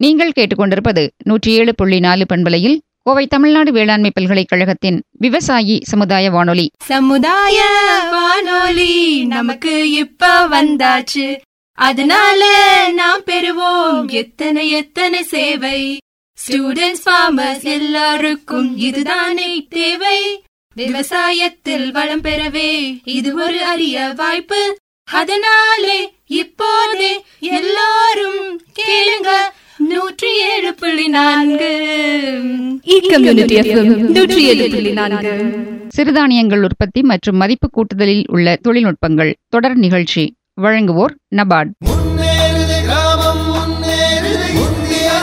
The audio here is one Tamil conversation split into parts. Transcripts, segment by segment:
நீங்கள் கேட்டுக்கொண்டிருப்பது நூற்றி ஏழு புள்ளி நாலு பண்பலையில் கோவை தமிழ்நாடு வேளாண்மை பல்கலைக்கழகத்தின் விவசாயி சமுதாய வானொலி சமுதாய வானொலி நமக்கு இப்ப வந்தாச்சு அதனால நாம் பெறுவோம் எத்தனை எத்தனை சேவை ஸ்டூடெண்ட்ஸ் ஃபார்மர்ஸ் எல்லாருக்கும் இதுதானே தேவை விவசாயத்தில் வளம் பெறவே இது ஒரு அரிய வாய்ப்பு அதனாலே இப்போதே எல்லாரும் கேளுங்க நூற்றி ஏழு புள்ளி நான்கு கம்யூனிட்டி நூற்றி ஏழு புள்ளி நான்கு சிறுதானியங்கள் உற்பத்தி மற்றும் மதிப்பு கூட்டுதலில் உள்ள தொழில்நுட்பங்கள் தொடர் நிகழ்ச்சி வழங்குவோர் நபார்ட் முன்னேறுது கிராமம் முன்னேறுது இந்தியா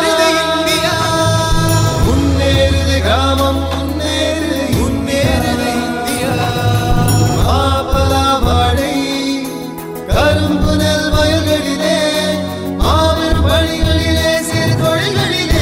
முன்னேறுது கிராமம் முன்னேறுது முன்னேறுது இந்தியா மாப்பலா வாழை கரும்பு நெல் வயல்களிலே மாபெரும் பணிகளிலே சிறு தொழில்களிலே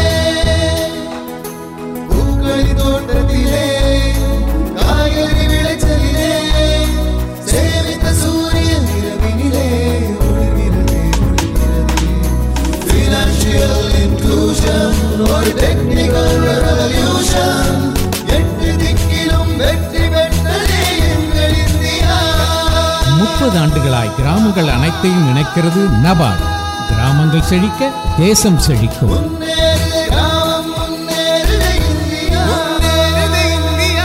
பூக்களி தோட்டத்திலே காய்கறி விளைச்சலிலே சேமித்த சூரியன் இரவினிலே ஒளிர்கிறது ஒளிர்கிறது Financial inclusion ஒரு technical revolution எட்டு திக்கிலும் வெற்றி பெற்றதே எங்கள் இந்தியா முப்பது ஆண்டுகளாய் கிராமங்கள் அனைத்தையும் இணைக்கிறது நபார்டு கிராமங்கள் செழிக்க தேசம் செழிக்கும் முன்னேறுது கிராமம் முன்னேறுது இந்தியா முன்னேறுது இந்தியா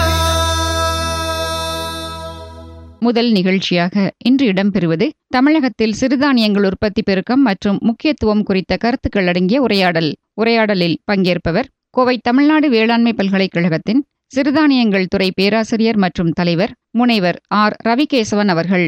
முதல் நிகழ்ச்சியாக இன்று இடம்பெறுவது தமிழகத்தில் சிறுதானியங்கள் உற்பத்தி பெருக்கம் மற்றும் முக்கியத்துவம் குறித்த கருத்துக்கள் அடங்கிய உரையாடல் உரையாடலில் பங்கேற்பவர் கோவை தமிழ்நாடு வேளாண்மை பல்கலைக்கழகத்தின் சிறுதானியங்கள் துறை பேராசிரியர் மற்றும் தலைவர் முனைவர் ஆர் ரவிகேசவன் அவர்கள்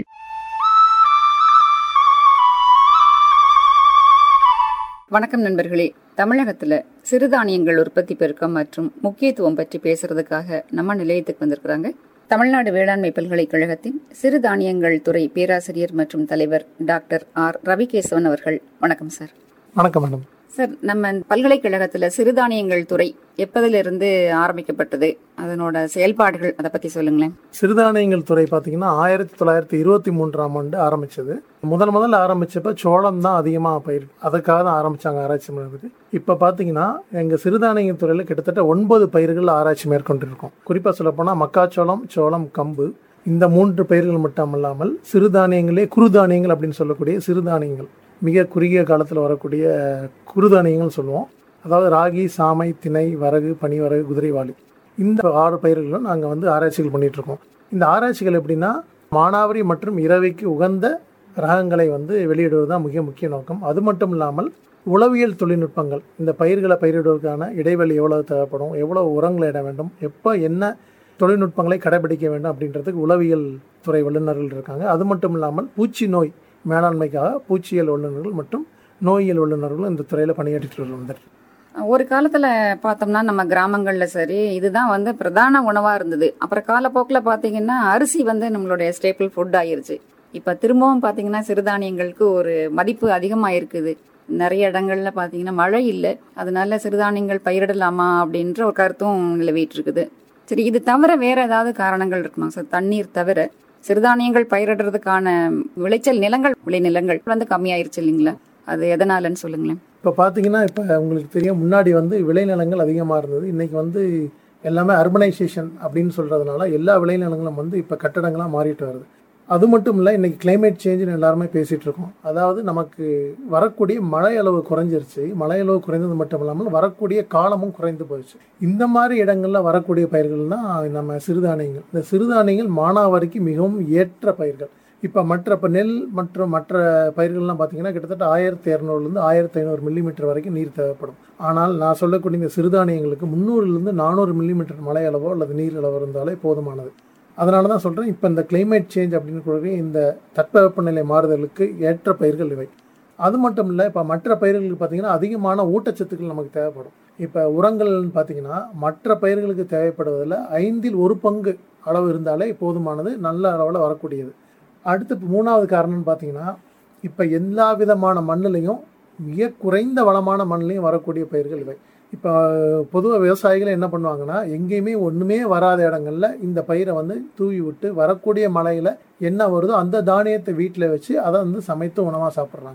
வணக்கம் நண்பர்களே தமிழகத்துல சிறுதானியங்கள் உற்பத்தி பெருக்கம் மற்றும் முக்கியத்துவம் பற்றி பேசுறதுக்காக நம்ம நிலையத்துக்கு வந்திருக்கிறாங்க தமிழ்நாடு வேளாண்மை பல்கலைக்கழகத்தின் சிறுதானியங்கள் துறை பேராசிரியர் மற்றும் தலைவர் டாக்டர் ஆர் ரவிகேசவன் அவர்கள் வணக்கம் சார் வணக்கம் மேடம் சார் நம்ம பல்கலைக்கழகத்துல சிறுதானியங்கள் துறை எப்பதிலிருந்து ஆரம்பிக்கப்பட்டது அதனோட செயல்பாடுகள் அதை பத்தி சொல்லுங்களேன் சிறுதானியங்கள் துறை பார்த்தீங்கன்னா ஆயிரத்தி தொள்ளாயிரத்தி இருபத்தி மூன்றாம் ஆண்டு ஆரம்பிச்சது முதல் முதல்ல ஆரம்பிச்சப்ப சோளம் தான் அதிகமாக பயிர் அதுக்காக தான் ஆரம்பிச்சாங்க ஆராய்ச்சி பண்ணுறதுக்கு இப்போ பார்த்தீங்கன்னா எங்கள் சிறுதானியங்கள் துறையில் கிட்டத்தட்ட ஒன்பது பயிர்கள் ஆராய்ச்சி மேற்கொண்டிருக்கோம் குறிப்பாக சொல்லப்போனால் மக்காச்சோளம் சோளம் கம்பு இந்த மூன்று பயிர்கள் மட்டும் இல்லாமல் சிறுதானியங்களே குறுதானியங்கள் அப்படின்னு சொல்லக்கூடிய சிறுதானியங்கள் மிக குறுகிய காலத்தில் வரக்கூடிய குறுதானியங்கள் சொல்லுவோம் அதாவது ராகி சாமை திணை வரகு பனிவரகு குதிரைவாளி இந்த ஆறு பயிர்களும் நாங்கள் வந்து ஆராய்ச்சிகள் பண்ணிட்டு இருக்கோம் இந்த ஆராய்ச்சிகள் எப்படின்னா மானாவரி மற்றும் இரவைக்கு உகந்த ரகங்களை வந்து வெளியிடுவது தான் மிக முக்கிய நோக்கம் அது மட்டும் இல்லாமல் உளவியல் தொழில்நுட்பங்கள் இந்த பயிர்களை பயிரிடுவதற்கான இடைவெளி எவ்வளவு தேவைப்படும் எவ்வளவு உரங்களை இட வேண்டும் எப்போ என்ன தொழில்நுட்பங்களை கடைபிடிக்க வேண்டும் அப்படின்றதுக்கு உளவியல் துறை வல்லுநர்கள் இருக்காங்க அது மட்டும் இல்லாமல் பூச்சி நோய் மேலாண்மைக்காக பூச்சியியல் வல்லுநர்கள் மற்றும் நோயியல் வல்லுநர்களும் இந்த துறையில் பணியாற்றிட்டு வந்தார் ஒரு காலத்துல பார்த்தோம்னா நம்ம கிராமங்கள்ல சரி இதுதான் வந்து பிரதான உணவா இருந்தது அப்புறம் காலப்போக்கில் பாத்தீங்கன்னா அரிசி வந்து நம்மளுடைய ஸ்டேபிள் ஃபுட் ஆயிருச்சு இப்ப திரும்பவும் பாத்தீங்கன்னா சிறுதானியங்களுக்கு ஒரு மதிப்பு அதிகமா இருக்குது நிறைய இடங்கள்ல பாத்தீங்கன்னா மழை இல்லை அதனால சிறுதானியங்கள் பயிரிடலாமா அப்படின்ற ஒரு கருத்தும் நிலவிட்டு இருக்குது சரி இது தவிர வேற ஏதாவது காரணங்கள் இருக்குமா சார் தண்ணீர் தவிர சிறுதானியங்கள் பயிரிடுறதுக்கான விளைச்சல் நிலங்கள் விளைநிலங்கள் வந்து கம்மியாயிருச்சு இல்லைங்களா அது எதனாலன்னு சொல்லுங்களேன் இப்போ பார்த்தீங்கன்னா இப்போ உங்களுக்கு தெரியும் முன்னாடி வந்து விளைநிலங்கள் அதிகமாக இருந்தது இன்றைக்கி வந்து எல்லாமே அர்பனைசேஷன் அப்படின்னு சொல்கிறதுனால எல்லா விளைநிலங்களும் வந்து இப்போ கட்டடங்களாக மாறிட்டு வருது அது மட்டும் இல்லை இன்றைக்கி climate சேஞ்சுன்னு எல்லாருமே பேசிகிட்டு இருக்கோம் அதாவது நமக்கு வரக்கூடிய மழை அளவு குறைஞ்சிருச்சு மழை அளவு குறைந்தது மட்டும் இல்லாமல் வரக்கூடிய காலமும் குறைந்து போயிடுச்சு இந்த மாதிரி இடங்களில் வரக்கூடிய பயிர்கள் தான் நம்ம சிறுதானியங்கள் இந்த சிறுதானியங்கள் மானாவாரிக்கு மிகவும் ஏற்ற பயிர்கள் இப்போ மற்ற இப்போ நெல் மற்றும் மற்ற பயிர்கள்லாம் பார்த்தீங்கன்னா கிட்டத்தட்ட ஆயிரத்தி இரநூறுலேருந்து ஆயிரத்தி ஐநூறு மில்லிமீட்டர் வரைக்கும் நீர் தேவைப்படும் ஆனால் நான் சொல்லக்கூடிய இந்த சிறுதானியங்களுக்கு முந்நூறுலேருந்து நானூறு மில்லிமீட்டர் மழை அளவோ அல்லது நீர் அளவோ இருந்தாலே போதுமானது அதனால தான் சொல்கிறேன் இப்போ இந்த climate சேஞ்ச் அப்படின்னு கூடிய இந்த தட்பவெப்பநிலை மாறுதலுக்கு ஏற்ற பயிர்கள் இவை அது மட்டும் இல்லை இப்போ மற்ற பயிர்களுக்கு பார்த்தீங்கன்னா அதிகமான ஊட்டச்சத்துக்கள் நமக்கு தேவைப்படும் இப்போ உரங்கள்னு பார்த்தீங்கன்னா மற்ற பயிர்களுக்கு தேவைப்படுவதில் ஐந்தில் ஒரு பங்கு அளவு இருந்தாலே போதுமானது நல்ல அளவில் வரக்கூடியது அடுத்து இப்ப மூணாவது காரணம்னு பார்த்தீங்கன்னா இப்போ எல்லா விதமான மண்ணுலையும் மிக குறைந்த வளமான மண்ணுலையும் வரக்கூடிய பயிர்கள் இவை இப்போ பொதுவாக விவசாயிகள் என்ன பண்ணுவாங்கன்னா எங்கேயுமே ஒன்றுமே வராத இடங்கள்ல இந்த பயிரை வந்து தூவி விட்டு வரக்கூடிய மழையில் என்ன வருதோ அந்த தானியத்தை வீட்டில் வச்சு அதை வந்து சமைத்து உணவாக சாப்பிட்றாங்க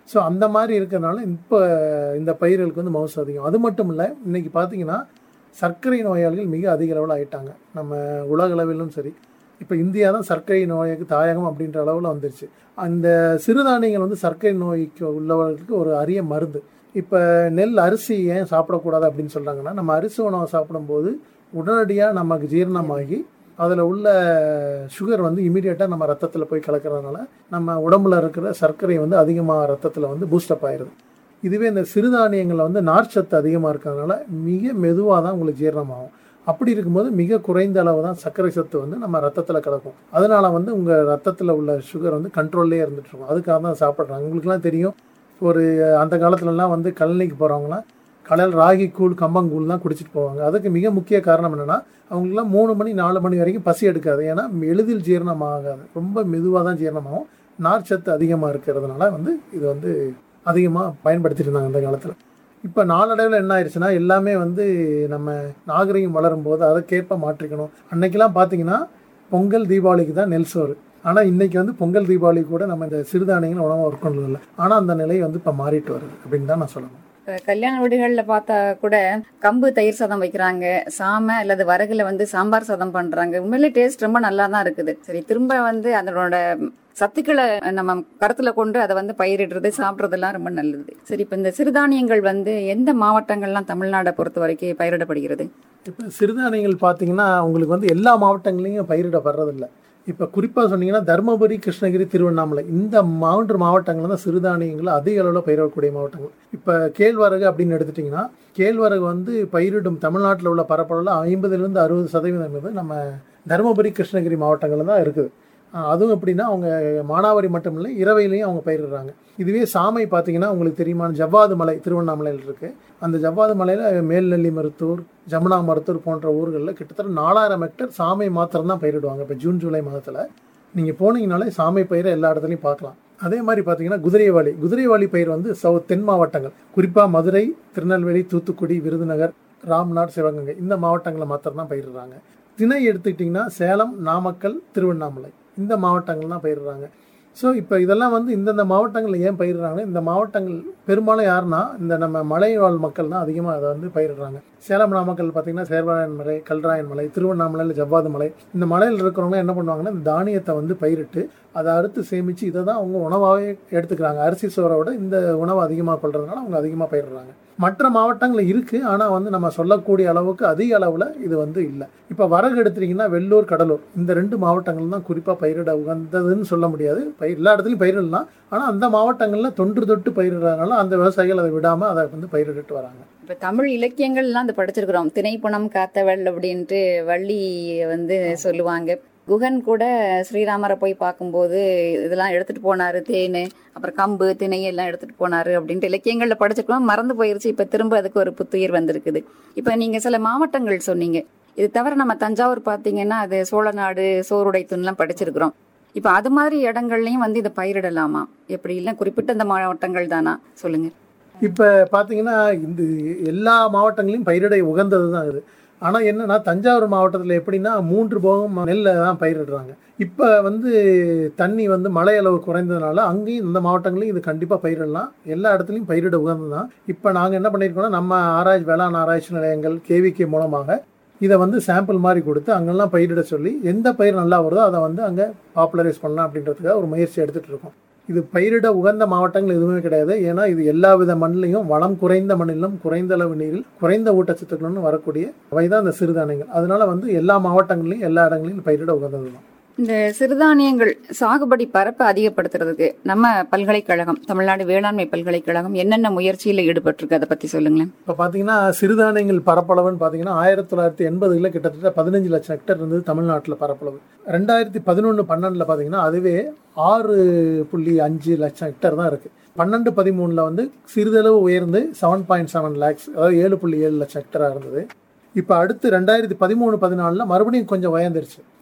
ஸோ அந்த மாதிரி இருக்கிறதுனால இப்போ இந்த பயிர்களுக்கு வந்து மவுசு அதிகம் அது மட்டும் இல்லை இன்னைக்கு பார்த்தீங்கன்னா சர்க்கரை நோயாளிகள் மிக அதிக அளவில் ஆயிட்டாங்க நம்ம உலக அளவிலும் சரி இப்போ இந்தியா தான் சர்க்கரை நோய்க்கு தாயகம் அப்படின்ற அளவில் வந்துருச்சு அந்த சிறுதானியங்கள் வந்து சர்க்கரை நோய்க்கு உள்ளவர்களுக்கு ஒரு அரிய மருந்து இப்போ நெல் அரிசி ஏன் சாப்பிடக்கூடாது அப்படின்னு சொல்கிறாங்கன்னா நம்ம அரிசி உணவை சாப்பிடும்போது உடனடியாக நமக்கு ஜீரணமாகி அதில் உள்ள சுகர் வந்து இமீடியட்டாக நம்ம ரத்தத்தில் போய் கலக்கிறதுனால நம்ம உடம்புல இருக்கிற சர்க்கரை வந்து அதிகமாக ரத்தத்தில் வந்து பூஸ்டப் ஆயிடுது இதுவே இந்த சிறுதானியங்களில் வந்து நார்ச்சத்து அதிகமாக இருக்கிறதுனால மிக மெதுவாக தான் உங்களுக்கு ஜீரணமாகும் அப்படி இருக்கும்போது மிக குறைந்த அளவு தான் சர்க்கரை சத்து வந்து நம்ம ரத்தத்தில் கலக்கும் அதனால வந்து உங்கள் ரத்தத்தில் உள்ள சுகர் வந்து கண்ட்ரோல்லே இருந்துட்டு இருக்கும் அதுக்காக தான் சாப்பிட்றாங்க உங்களுக்குலாம் தெரியும் ஒரு அந்த காலத்துலலாம் வந்து கழனிக்கு போகிறவங்களாம் காலையில் ராகி கூழ் கம்பங்கூழ் தான் குடிச்சிட்டு போவாங்க அதுக்கு மிக முக்கிய காரணம் என்னென்னா அவங்களுக்குலாம் மூணு மணி நாலு மணி வரைக்கும் பசி எடுக்காது ஏன்னா எளிதில் ஜீரணம் ஆகாது ரொம்ப மெதுவாக தான் ஜீரணமாகும் நார்ச்சத்து அதிகமாக இருக்கிறதுனால வந்து இது வந்து அதிகமாக பயன்படுத்திட்டு இருந்தாங்க அந்த காலத்தில் இப்போ நாளடைவில் என்ன ஆயிடுச்சுன்னா எல்லாமே வந்து நம்ம நாகரிகம் வளரும் போது அதற்கேற்ப மாற்றிக்கணும் அன்னைக்கெல்லாம் பார்த்தீங்கன்னா பொங்கல் தீபாவளிக்கு தான் நெல் சோறு ஆனால் இன்னைக்கு வந்து பொங்கல் தீபாவளி கூட நம்ம இந்த சிறுதானியங்கள் உணவை ஒர்க் இல்லை ஆனால் அந்த நிலை வந்து இப்போ மாறிட்டு வருது அப்படின்னு தான் நான் சொல்லணும் இப்ப கல்யாண வீடுகளில் பார்த்தா கூட கம்பு தயிர் சாதம் வைக்கிறாங்க சாமை அல்லது வரகுல வந்து சாம்பார் சாதம் பண்றாங்க உண்மையிலே டேஸ்ட் ரொம்ப நல்லா தான் இருக்குது சரி திரும்ப வந்து அதனோட சத்துக்களை நம்ம கருத்துல கொண்டு அதை வந்து பயிரிடுறது சாப்பிட்றதெல்லாம் ரொம்ப நல்லது சரி இப்போ இந்த சிறுதானியங்கள் வந்து எந்த மாவட்டங்கள்லாம் தமிழ்நாடை பொறுத்த வரைக்கும் பயிரிடப்படுகிறது இப்போ சிறுதானியங்கள் பார்த்தீங்கன்னா உங்களுக்கு வந்து எல்லா மாவட்டங்களையும் பயிரிடப்படுறதில்ல இப்போ குறிப்பாக சொன்னீங்கன்னா தருமபுரி கிருஷ்ணகிரி திருவண்ணாமலை இந்த மூன்று மாவட்டங்கள் தான் சிறுதானியங்கள் அதிக அளவில் பயிரிடக்கூடிய மாவட்டங்கள் இப்போ கேழ்வரகு அப்படின்னு எடுத்துட்டிங்கன்னா கேழ்வரகு வந்து பயிரிடும் தமிழ்நாட்டில் உள்ள பரப்பளவில் ஐம்பதுலேருந்து அறுபது சதவீதம் வந்து நம்ம தருமபுரி கிருஷ்ணகிரி மாவட்டங்களில் தான் இருக்குது ஆஹ் அதுவும் எப்படின்னா அவங்க மானாவாரி மட்டும் இல்லை இரவையிலையும் அவங்க பயிரிடுறாங்க இதுவே சாமை பார்த்தீங்கன்னா உங்களுக்கு தெரியுமா ஜவ்வாது மலை திருவண்ணாமலையில் இருக்குது அந்த ஜவ்வாது மலையில் மேல்நெல்லி மருத்தூர் ஜமுனா மருத்தூர் போன்ற ஊர்களில் கிட்டத்தட்ட நாலாயிரம் ஹெக்டர் சாமை மாத்திரம் தான் பயிரிடுவாங்க இப்போ ஜூன் ஜூலை மாதத்தில் நீங்கள் போனீங்கனாலே சாமை பயிரை எல்லா இடத்துலையும் பார்க்கலாம் அதே மாதிரி பார்த்தீங்கன்னா குதிரைவாளி குதிரைவாளி பயிர் வந்து சவு தென் மாவட்டங்கள் குறிப்பாக மதுரை திருநெல்வேலி தூத்துக்குடி விருதுநகர் ராம்நாத் சிவகங்கை இந்த மாவட்டங்களில் மாத்திரம் தான் பயிரிடுறாங்க திணை எடுத்துக்கிட்டிங்கன்னா சேலம் நாமக்கல் திருவண்ணாமலை இந்த மாவட்டங்கள் தான் பயிரிடுறாங்க ஸோ இப்போ இதெல்லாம் வந்து இந்தந்த மாவட்டங்களில் ஏன் பயிரிடுறாங்க இந்த மாவட்டங்கள் பெரும்பாலும் யாருன்னா இந்த நம்ம மலைவாழ் மக்கள் தான் அதிகமாக அதை வந்து பயிரிடுறாங்க சேலம் நாமக்கல் பார்த்தீங்கன்னா சேர்வராயன் மலை கல்ராயன் மலை திருவண்ணாமலையில் ஜவ்வாது மலை இந்த மலையில் இருக்கிறவங்க என்ன பண்ணுவாங்கன்னா இந்த தானியத்தை வந்து பயிரிட்டு அதை அறுத்து சேமித்து இதை தான் அவங்க உணவாகவே எடுத்துக்கிறாங்க அரிசி சோறோட இந்த உணவை அதிகமாக கொள்றதுனால அவங்க அதிகமாக பயிரிடுறாங்க மற்ற மாவட்டங்களில் இருக்குது ஆனால் வந்து நம்ம சொல்லக்கூடிய அளவுக்கு அதிக அளவில் இது வந்து இல்லை இப்போ வரகு எடுத்துட்டிங்கன்னா வெள்ளூர் கடலூர் இந்த ரெண்டு மாவட்டங்கள் தான் குறிப்பாக பயிரிட உகந்ததுன்னு சொல்ல முடியாது பயிர் எல்லா இடத்துலையும் பயிரிடலாம் ஆனால் அந்த மாவட்டங்களில் தொன்று தொட்டு பயிரிடுறதுனால அந்த விவசாயிகள் அதை விடாமல் அதை வந்து பயிரிட்டு வராங்க இப்போ தமிழ் இலக்கியங்கள்லாம் அந்த படிச்சிருக்கிறோம் திணைப்புணம் காத்தவள் அப்படின்ட்டு வள்ளி வந்து சொல்லுவாங்க குகன் கூட ஸ்ரீராமரை போய் பார்க்கும்போது இதெல்லாம் எடுத்துட்டு போனாரு தேன் அப்புறம் கம்பு திணை எல்லாம் எடுத்துட்டு போனாரு அப்படின்ட்டு இலக்கியங்கள்ல படிச்சிருக்கோம் மறந்து போயிருச்சு இப்ப திரும்ப அதுக்கு ஒரு புத்துயிர் வந்திருக்குது இப்ப நீங்க சில மாவட்டங்கள் சொன்னீங்க இது தவிர நம்ம தஞ்சாவூர் பாத்தீங்கன்னா அது சோழநாடு சோறுடைத்துன்னுலாம் படிச்சிருக்கிறோம் இப்ப அது மாதிரி இடங்கள்லயும் வந்து இதை பயிரிடலாமா எப்படி இல்லை குறிப்பிட்ட இந்த மாவட்டங்கள் தானா சொல்லுங்க இப்போ பார்த்தீங்கன்னா இந்த எல்லா மாவட்டங்களையும் பயிரிட உகந்தது தான் இது ஆனால் என்னன்னா தஞ்சாவூர் மாவட்டத்தில் எப்படின்னா மூன்று போகம் நெல்லை தான் பயிரிடுறாங்க இப்போ வந்து தண்ணி வந்து மழை அளவு குறைந்ததுனால அங்கேயும் இந்த மாவட்டங்களையும் இது கண்டிப்பாக பயிரிடலாம் எல்லா இடத்துலையும் பயிரிட உகந்தது தான் இப்போ நாங்கள் என்ன பண்ணியிருக்கோம்னா நம்ம ஆராய்ச்சி வேளாண் ஆராய்ச்சி நிலையங்கள் கேவிகே மூலமாக இதை வந்து சாம்பிள் மாதிரி கொடுத்து அங்கெல்லாம் பயிரிட சொல்லி எந்த பயிர் நல்லா வருதோ அதை வந்து அங்கே பாப்புலரைஸ் பண்ணலாம் அப்படின்றதுக்காக ஒரு முயற்சி எடுத்துகிட்டு இருக்கோம் இது பயிரிட உகந்த மாவட்டங்கள் எதுவுமே கிடையாது ஏன்னா இது எல்லா வித மண்ணிலையும் வளம் குறைந்த மண்ணிலும் குறைந்த அளவு நீரில் குறைந்த ஊட்டச்சத்துக்களும் வரக்கூடிய அவை தான் இந்த சிறுதானியங்கள் அதனால வந்து எல்லா மாவட்டங்கள்லையும் எல்லா இடங்களிலும் பயிரிட உகந்தது தான் இந்த சிறுதானியங்கள் சாகுபடி பரப்பை அதிகப்படுத்துறதுக்கு நம்ம பல்கலைக்கழகம் தமிழ்நாடு வேளாண்மை பல்கலைக்கழகம் என்னென்ன முயற்சியில் ஈடுபட்டிருக்கு அதை பத்தி சொல்லுங்களேன் இப்போ பார்த்தீங்கன்னா சிறுதானியங்கள் பரப்பளவுன்னு பார்த்தீங்கன்னா ஆயிரத்தி தொள்ளாயிரத்தி எண்பதுல கிட்டத்தட்ட பதினஞ்சு லட்சம் ஹெக்டர் இருந்தது தமிழ்நாட்டில் பரப்பளவு ரெண்டாயிரத்தி பதினொன்று பன்னெண்டில் பார்த்தீங்கன்னா அதுவே ஆறு புள்ளி அஞ்சு லட்சம் ஹெக்டர் தான் இருக்குது பன்னெண்டு பதிமூணில் வந்து சிறிதளவு உயர்ந்து செவன் பாயிண்ட் செவன் லேக்ஸ் அதாவது ஏழு புள்ளி ஏழு லட்சம் ஹெக்டராக இருந்தது இப்போ அடுத்து ரெண்டாயிரத்தி பதிமூணு பதினாலில் மறுபடியும் கொஞ்சம் உயர்ந்துருச்சு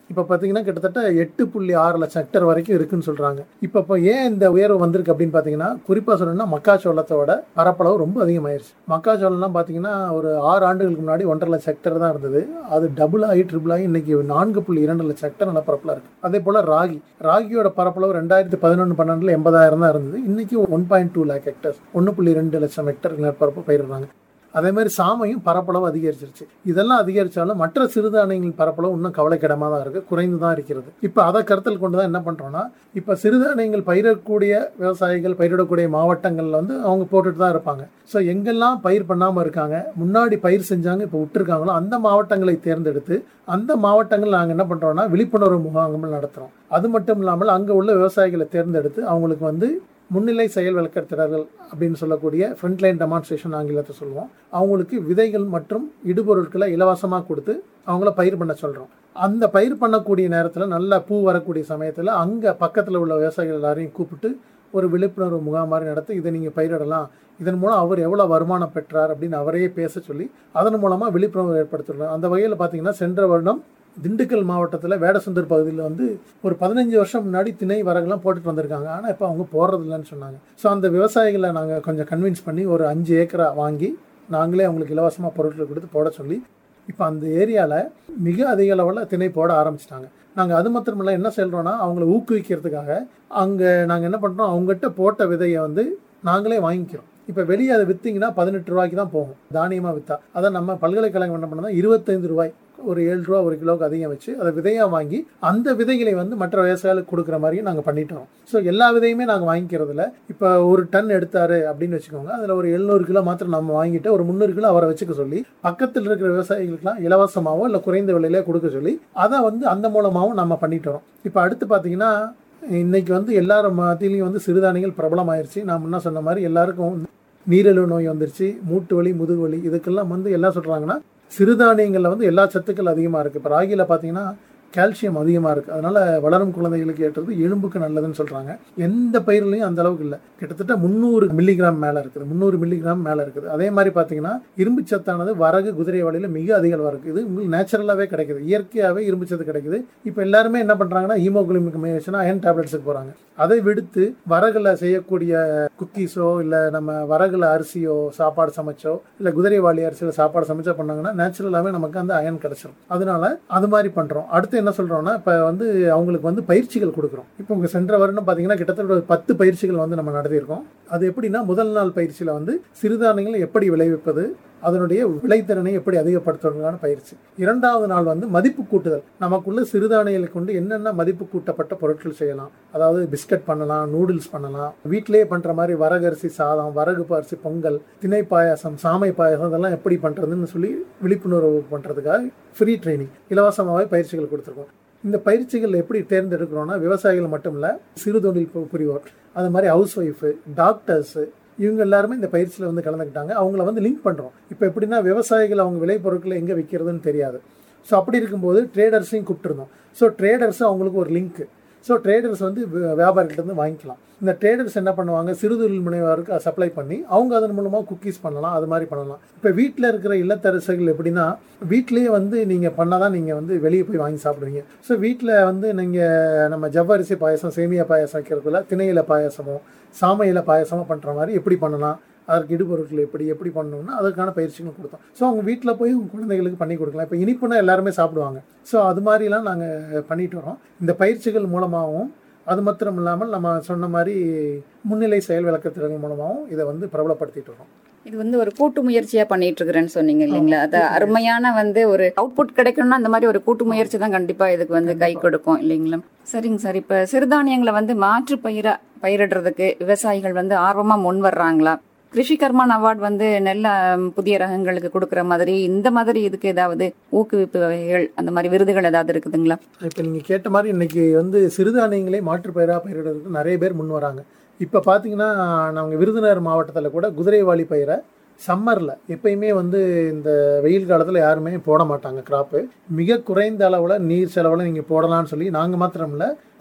இப்போ பார்த்தீங்கன்னா கிட்டத்தட்ட எட்டு புள்ளி ஆறு லட்சம் ஹெக்டர் வரைக்கும் இருக்குன்னு சொல்கிறாங்க இப்போ இப்போ ஏன் இந்த உயர்வு வந்திருக்கு அப்படின்னு பார்த்தீங்கன்னா குறிப்பாக சொல்லணும்னா மக்காச்சோளத்தோட பரப்பளவு ரொம்ப அதிகமாயிருச்சு மக்காச்சோளம்லாம் பார்த்தீங்கன்னா ஒரு ஆறு ஆண்டுகளுக்கு முன்னாடி ஒன்றரை லட்சம் ஹெக்டர் தான் இருந்தது அது டபுள் ஆகி ட்ரிபிள் ஆகி இன்னைக்கு நான்கு புள்ளி இரண்டு லட்சம் ஹெக்டர் நிலப்பரப்பில் இருக்கு அதே போல் ராகி ராகியோட பரப்பளவு ரெண்டாயிரத்தி பதினொன்று பன்னெண்டில் எண்பதாயிரம் தான் இருந்தது இன்னைக்கு one point two lakh hectares ஒன்று புள்ளி ரெண்டு லட்சம் ஹெக்டர் நிலப்பரப்பு பயிரிடுறாங்க அதே மாதிரி சாமையும் பரப்பளவு அதிகரிச்சிருச்சு இதெல்லாம் அதிகரிச்சாலும் மற்ற சிறுதானியங்களின் பரப்பளவு இன்னும் கவலைக்கிடமாக தான் இருக்குது குறைந்து தான் இருக்கிறது இப்போ அதை கருத்தில் கொண்டு தான் என்ன பண்ணுறோன்னா இப்போ சிறுதானியங்கள் பயிரிடக்கூடிய விவசாயிகள் பயிரிடக்கூடிய மாவட்டங்களில் வந்து அவங்க போட்டுட்டு தான் இருப்பாங்க ஸோ எங்கெல்லாம் பயிர் பண்ணாமல் இருக்காங்க முன்னாடி பயிர் செஞ்சாங்க இப்போ விட்டுருக்காங்களோ அந்த மாவட்டங்களை தேர்ந்தெடுத்து அந்த மாவட்டங்கள் நாங்கள் என்ன பண்ணுறோம்னா விழிப்புணர்வு முகாம்கள் நடத்துகிறோம் அது மட்டும் இல்லாமல் அங்கே உள்ள விவசாயிகளை தேர்ந்தெடுத்து அவங்களுக்கு வந்து முன்னிலை செயல் விளக்கத்திடர்கள் அப்படின்னு சொல்லக்கூடிய ஃப்ரண்ட்லைன் டெமான்ஸ்ட்ரேஷன் ஆங்கிலத்தை சொல்லுவோம் அவங்களுக்கு விதைகள் மற்றும் இடுபொருட்களை இலவசமாக கொடுத்து அவங்கள பயிர் பண்ண சொல்கிறோம் அந்த பயிர் பண்ணக்கூடிய நேரத்தில் நல்ல பூ வரக்கூடிய சமயத்தில் அங்கே பக்கத்தில் உள்ள விவசாயிகள் எல்லாரையும் கூப்பிட்டு ஒரு விழிப்புணர்வு முகாம் மாதிரி நடத்தி இதை நீங்கள் பயிரிடலாம் இதன் மூலம் அவர் எவ்வளோ வருமானம் பெற்றார் அப்படின்னு அவரையே பேச சொல்லி அதன் மூலமாக விழிப்புணர்வு ஏற்படுத்திடலாம் அந்த வகையில் பார்த்தீங்கன்னா சென்ற வருடம் திண்டுக்கல் மாவட்டத்தில் வேடசுந்தர் பகுதியில் வந்து ஒரு பதினஞ்சு வருஷம் முன்னாடி திணை வரகுலாம் போட்டுட்டு வந்திருக்காங்க ஆனால் இப்போ அவங்க போடுறது இல்லைன்னு சொன்னாங்க ஸோ அந்த விவசாயிகளை நாங்கள் கொஞ்சம் கன்வின்ஸ் பண்ணி ஒரு அஞ்சு ஏக்கரா வாங்கி நாங்களே அவங்களுக்கு இலவசமாக பொருட்கள் கொடுத்து போட சொல்லி இப்போ அந்த ஏரியாவில் மிக அதிக அளவில் திணை போட ஆரம்பிச்சிட்டாங்க நாங்கள் அது மாத்திரமில்ல என்ன சொல்கிறோன்னா அவங்கள ஊக்குவிக்கிறதுக்காக அங்கே நாங்கள் என்ன பண்ணுறோம் அவங்ககிட்ட போட்ட விதையை வந்து நாங்களே வாங்கிக்கிறோம் இப்போ வெளியே அதை விற்றீங்கன்னா பதினெட்டு ரூபாய்க்கு தான் போகும் தானியமாக விற்றா அதை நம்ம பல்கலைக்கழகம் என்ன பண்ணோம்னா இருபத்தைந்து ரூபாய் ஒரு ஏழு ரூபா ஒரு கிலோவுக்கு அதிகம் வச்சு அதை விதையாக வாங்கி அந்த விதைகளை வந்து மற்ற விவசாயிகளுக்கு கொடுக்குற மாதிரியும் நாங்கள் பண்ணிட்டோம் ஸோ எல்லா விதையுமே நாங்கள் வாங்கிக்கிறதுல இப்போ ஒரு டன் எடுத்தாரு அப்படின்னு வச்சுக்கோங்க அதில் ஒரு எழுநூறு கிலோ மாத்திரம் நம்ம வாங்கிட்டு ஒரு முந்நூறு கிலோ அவரை வச்சுக்க சொல்லி பக்கத்தில் இருக்கிற விவசாயிகளுக்குலாம் இலவசமாகவோ இல்லை குறைந்த விலையிலே கொடுக்க சொல்லி அதை வந்து அந்த மூலமாகவும் நம்ம பண்ணிட்டு வரோம் இப்போ அடுத்து பார்த்தீங்கன்னா இன்னைக்கு வந்து எல்லாரும் மத்தியிலையும் வந்து சிறுதானியங்கள் பிரபலமாயிருச்சு நான் முன்ன சொன்ன மாதிரி எல்லாருக்கும் நீரிழிவு நோய் வந்துருச்சு மூட்டு வலி முதுகு வலி இதுக்கெல்லாம் வந்து என்ன சொல்கிறாங்கன்னா சிறுதானியங்களில் வந்து எல்லா சத்துக்கள் அதிகமாக இருக்குது இப்போ ராகியில் பார்த்தீங்கன்னா கால்சியம் அதிகமாக இருக்குது அதனால் வளரும் குழந்தைகளுக்கு ஏற்றது எலும்புக்கு நல்லதுன்னு சொல்கிறாங்க எந்த பயிர்லையும் அந்த அளவுக்கு இல்லை கிட்டத்தட்ட முந்நூறு மில்லிகிராம் மேலே இருக்குது முந்நூறு மில்லிகிராம் மேலே இருக்குது அதே மாதிரி பார்த்தீங்கன்னா இரும்பு சத்தானது வரகு குதிரை வலையில் மிக அதிக அளவாக இருக்குது இது உங்களுக்கு நேச்சுரலாகவே கிடைக்குது இயற்கையாகவே இரும்பு சத்து கிடைக்குது இப்போ எல்லாருமே என்ன பண்ணுறாங்கன்னா ஹீமோகுளிமிக் மேஷனா அயன் டேப்லெட்ஸுக்கு போகிறாங்க அதை விடுத்து வரகுல செய்யக்கூடிய குக்கீஸோ இல்லை நம்ம வரகுல அரிசியோ சாப்பாடு சமைச்சோ இல்லை குதிரைவாளி அரிசியில் சாப்பாடு சமைச்சோ பண்ணாங்கன்னா நேச்சுரலாகவே நமக்கு அந்த அயன் கிடைச்சிரும் அதனால அது மாதிரி பண்ணுறோம் அடுத்து என்ன சொல்கிறோம்னா இப்போ வந்து அவங்களுக்கு வந்து பயிற்சிகள் கொடுக்குறோம் இப்போ உங்கள் சென்ற வருடம் பார்த்தீங்கன்னா கிட்டத்தட்ட ஒரு பத்து பயிற்சிகள் வந்து நம்ம நடத்தியிருக்கோம் அது எப்படின்னா முதல் நாள் பயிற்சியில் வந்து சிறுதானியங்களை எப்படி விளைவிப்பது அதனுடைய விளைத்திறனை எப்படி அதிகப்படுத்துவதற்கான பயிற்சி இரண்டாவது நாள் வந்து மதிப்பு கூட்டுதல் நமக்குள்ள சிறுதானியங்களை கொண்டு என்னென்ன மதிப்பு கூட்டப்பட்ட பொருட்கள் செய்யலாம் அதாவது பிஸ்கட் பண்ணலாம் நூடுல்ஸ் பண்ணலாம் வீட்டிலேயே பண்ற மாதிரி வரகரிசி சாதம் வரகு அரிசி பொங்கல் திணை பாயாசம் சாமை பாயாசம் இதெல்லாம் எப்படி பண்றதுன்னு சொல்லி விழிப்புணர்வு பண்றதுக்காக ஃப்ரீ ட்ரைனிங் இலவசமாகவே பயிற்சிகள் கொடுத்துருக்கோம் இந்த பயிற்சிகள் எப்படி தேர்ந்தெடுக்கிறோம்னா விவசாயிகள் மட்டும் இல்லை சிறு தொழில் பு- புரிவோர் அது மாதிரி ஹவுஸ் ஒய்ஃபு டாக்டர்ஸு இவங்க எல்லாருமே இந்த பயிற்சியில் வந்து கலந்துக்கிட்டாங்க அவங்கள வந்து லிங்க் பண்ணுறோம் இப்போ எப்படின்னா விவசாயிகள் அவங்க விளைபொருட்களை எங்கே விற்கிறதுன்னு தெரியாது ஸோ அப்படி இருக்கும்போது ட்ரேடர்ஸையும் கூப்பிட்டுருந்தோம் ஸோ ட்ரேடர்ஸ் அவங்களுக்கு ஒரு லிங்க் ஸோ ட்ரேடர்ஸ் வந்து வி- வியாபாரிகிட்ட இருந்து வாங்கிக்கலாம் இந்த ட்ரேடர்ஸ் என்ன பண்ணுவாங்க சிறுதொழில் முனைவோருக்கு சப்ளை பண்ணி அவங்க அதன் மூலமாக குக்கீஸ் பண்ணலாம் அது மாதிரி பண்ணலாம் இப்போ வீட்டில் இருக்கிற இல்லத்தரசர்கள் எப்படின்னா வீட்டிலேயே வந்து நீங்கள் பண்ணால் தான் நீங்கள் வந்து வெளியே போய் வாங்கி சாப்பிடுவீங்க ஸோ வீட்டில் வந்து நீங்கள் நம்ம ஜவ்வரிசி பாயசம் சேமியா பாயசம் வைக்கிறதுல திணையில பாயசமோ சாமையில பாயசமோ பண்ணுற மாதிரி எப்படி பண்ணலாம் அதற்கு இடுபொருட்கள் எப்படி எப்படி பண்ணணும்னா அதற்கான பயிற்சிகளும் கொடுத்தோம் ஸோ அவங்க வீட்டில் போய் உங்க குழந்தைகளுக்கு பண்ணி கொடுக்கலாம் இப்போ இனிப்புனா எல்லாருமே சாப்பிடுவாங்க ஸோ அது மாதிரிலாம் நாங்கள் பண்ணிட்டு வரோம் இந்த பயிற்சிகள் மூலமாகவும் அது மாத்திரம் இல்லாமல் நம்ம சொன்ன மாதிரி முன்னிலை செயல் விளக்கத்திறன் மூலமாகவும் இதை வந்து பிரபலப்படுத்திட்டு வரோம் இது வந்து ஒரு கூட்டு முயற்சியா பண்ணிட்டு இருக்கிறேன்னு சொன்னீங்க இல்லைங்களா அது அருமையான வந்து ஒரு அவுட்புட் கிடைக்கணும்னா அந்த மாதிரி ஒரு கூட்டு முயற்சி தான் கண்டிப்பா இதுக்கு வந்து கை கொடுக்கும் இல்லைங்களா சரிங்க சார் இப்ப சிறுதானியங்களை வந்து மாற்று பயிரா பயிரிடுறதுக்கு விவசாயிகள் வந்து ஆர்வமா முன் வர்றாங்களா கிருஷி கர்மான் அவார்ட் வந்து நெல்ல ம், புதிய ரகங்களுக்கு கொடுக்குற மாதிரி இந்த மாதிரி இதுக்கு ஏதாவது ஊக்குவிப்பு வகைகள் அந்த மாதிரி விருதுகள் ஏதாவது இருக்குதுங்களா இப்போ நீங்கள் கேட்ட மாதிரி இன்னைக்கு வந்து சிறுதானியங்களே மாற்றுப் பயிராக பயிரிடுறதுக்கு நிறைய பேர் முன் வராங்க இப்போ பார்த்தீங்கன்னா நாங்கள் விருதுநகர் மாவட்டத்தில் கூட குதிரைவாளி பயிரை சம்மரில் எப்பயுமே வந்து இந்த வெயில் காலத்தில் யாருமே போட மாட்டாங்க கிராப்பு மிக குறைந்த அளவில் நீர் செலவில் நீங்கள் போடலாம்னு சொல்லி நாங்கள் மாத்திரம் இல்லை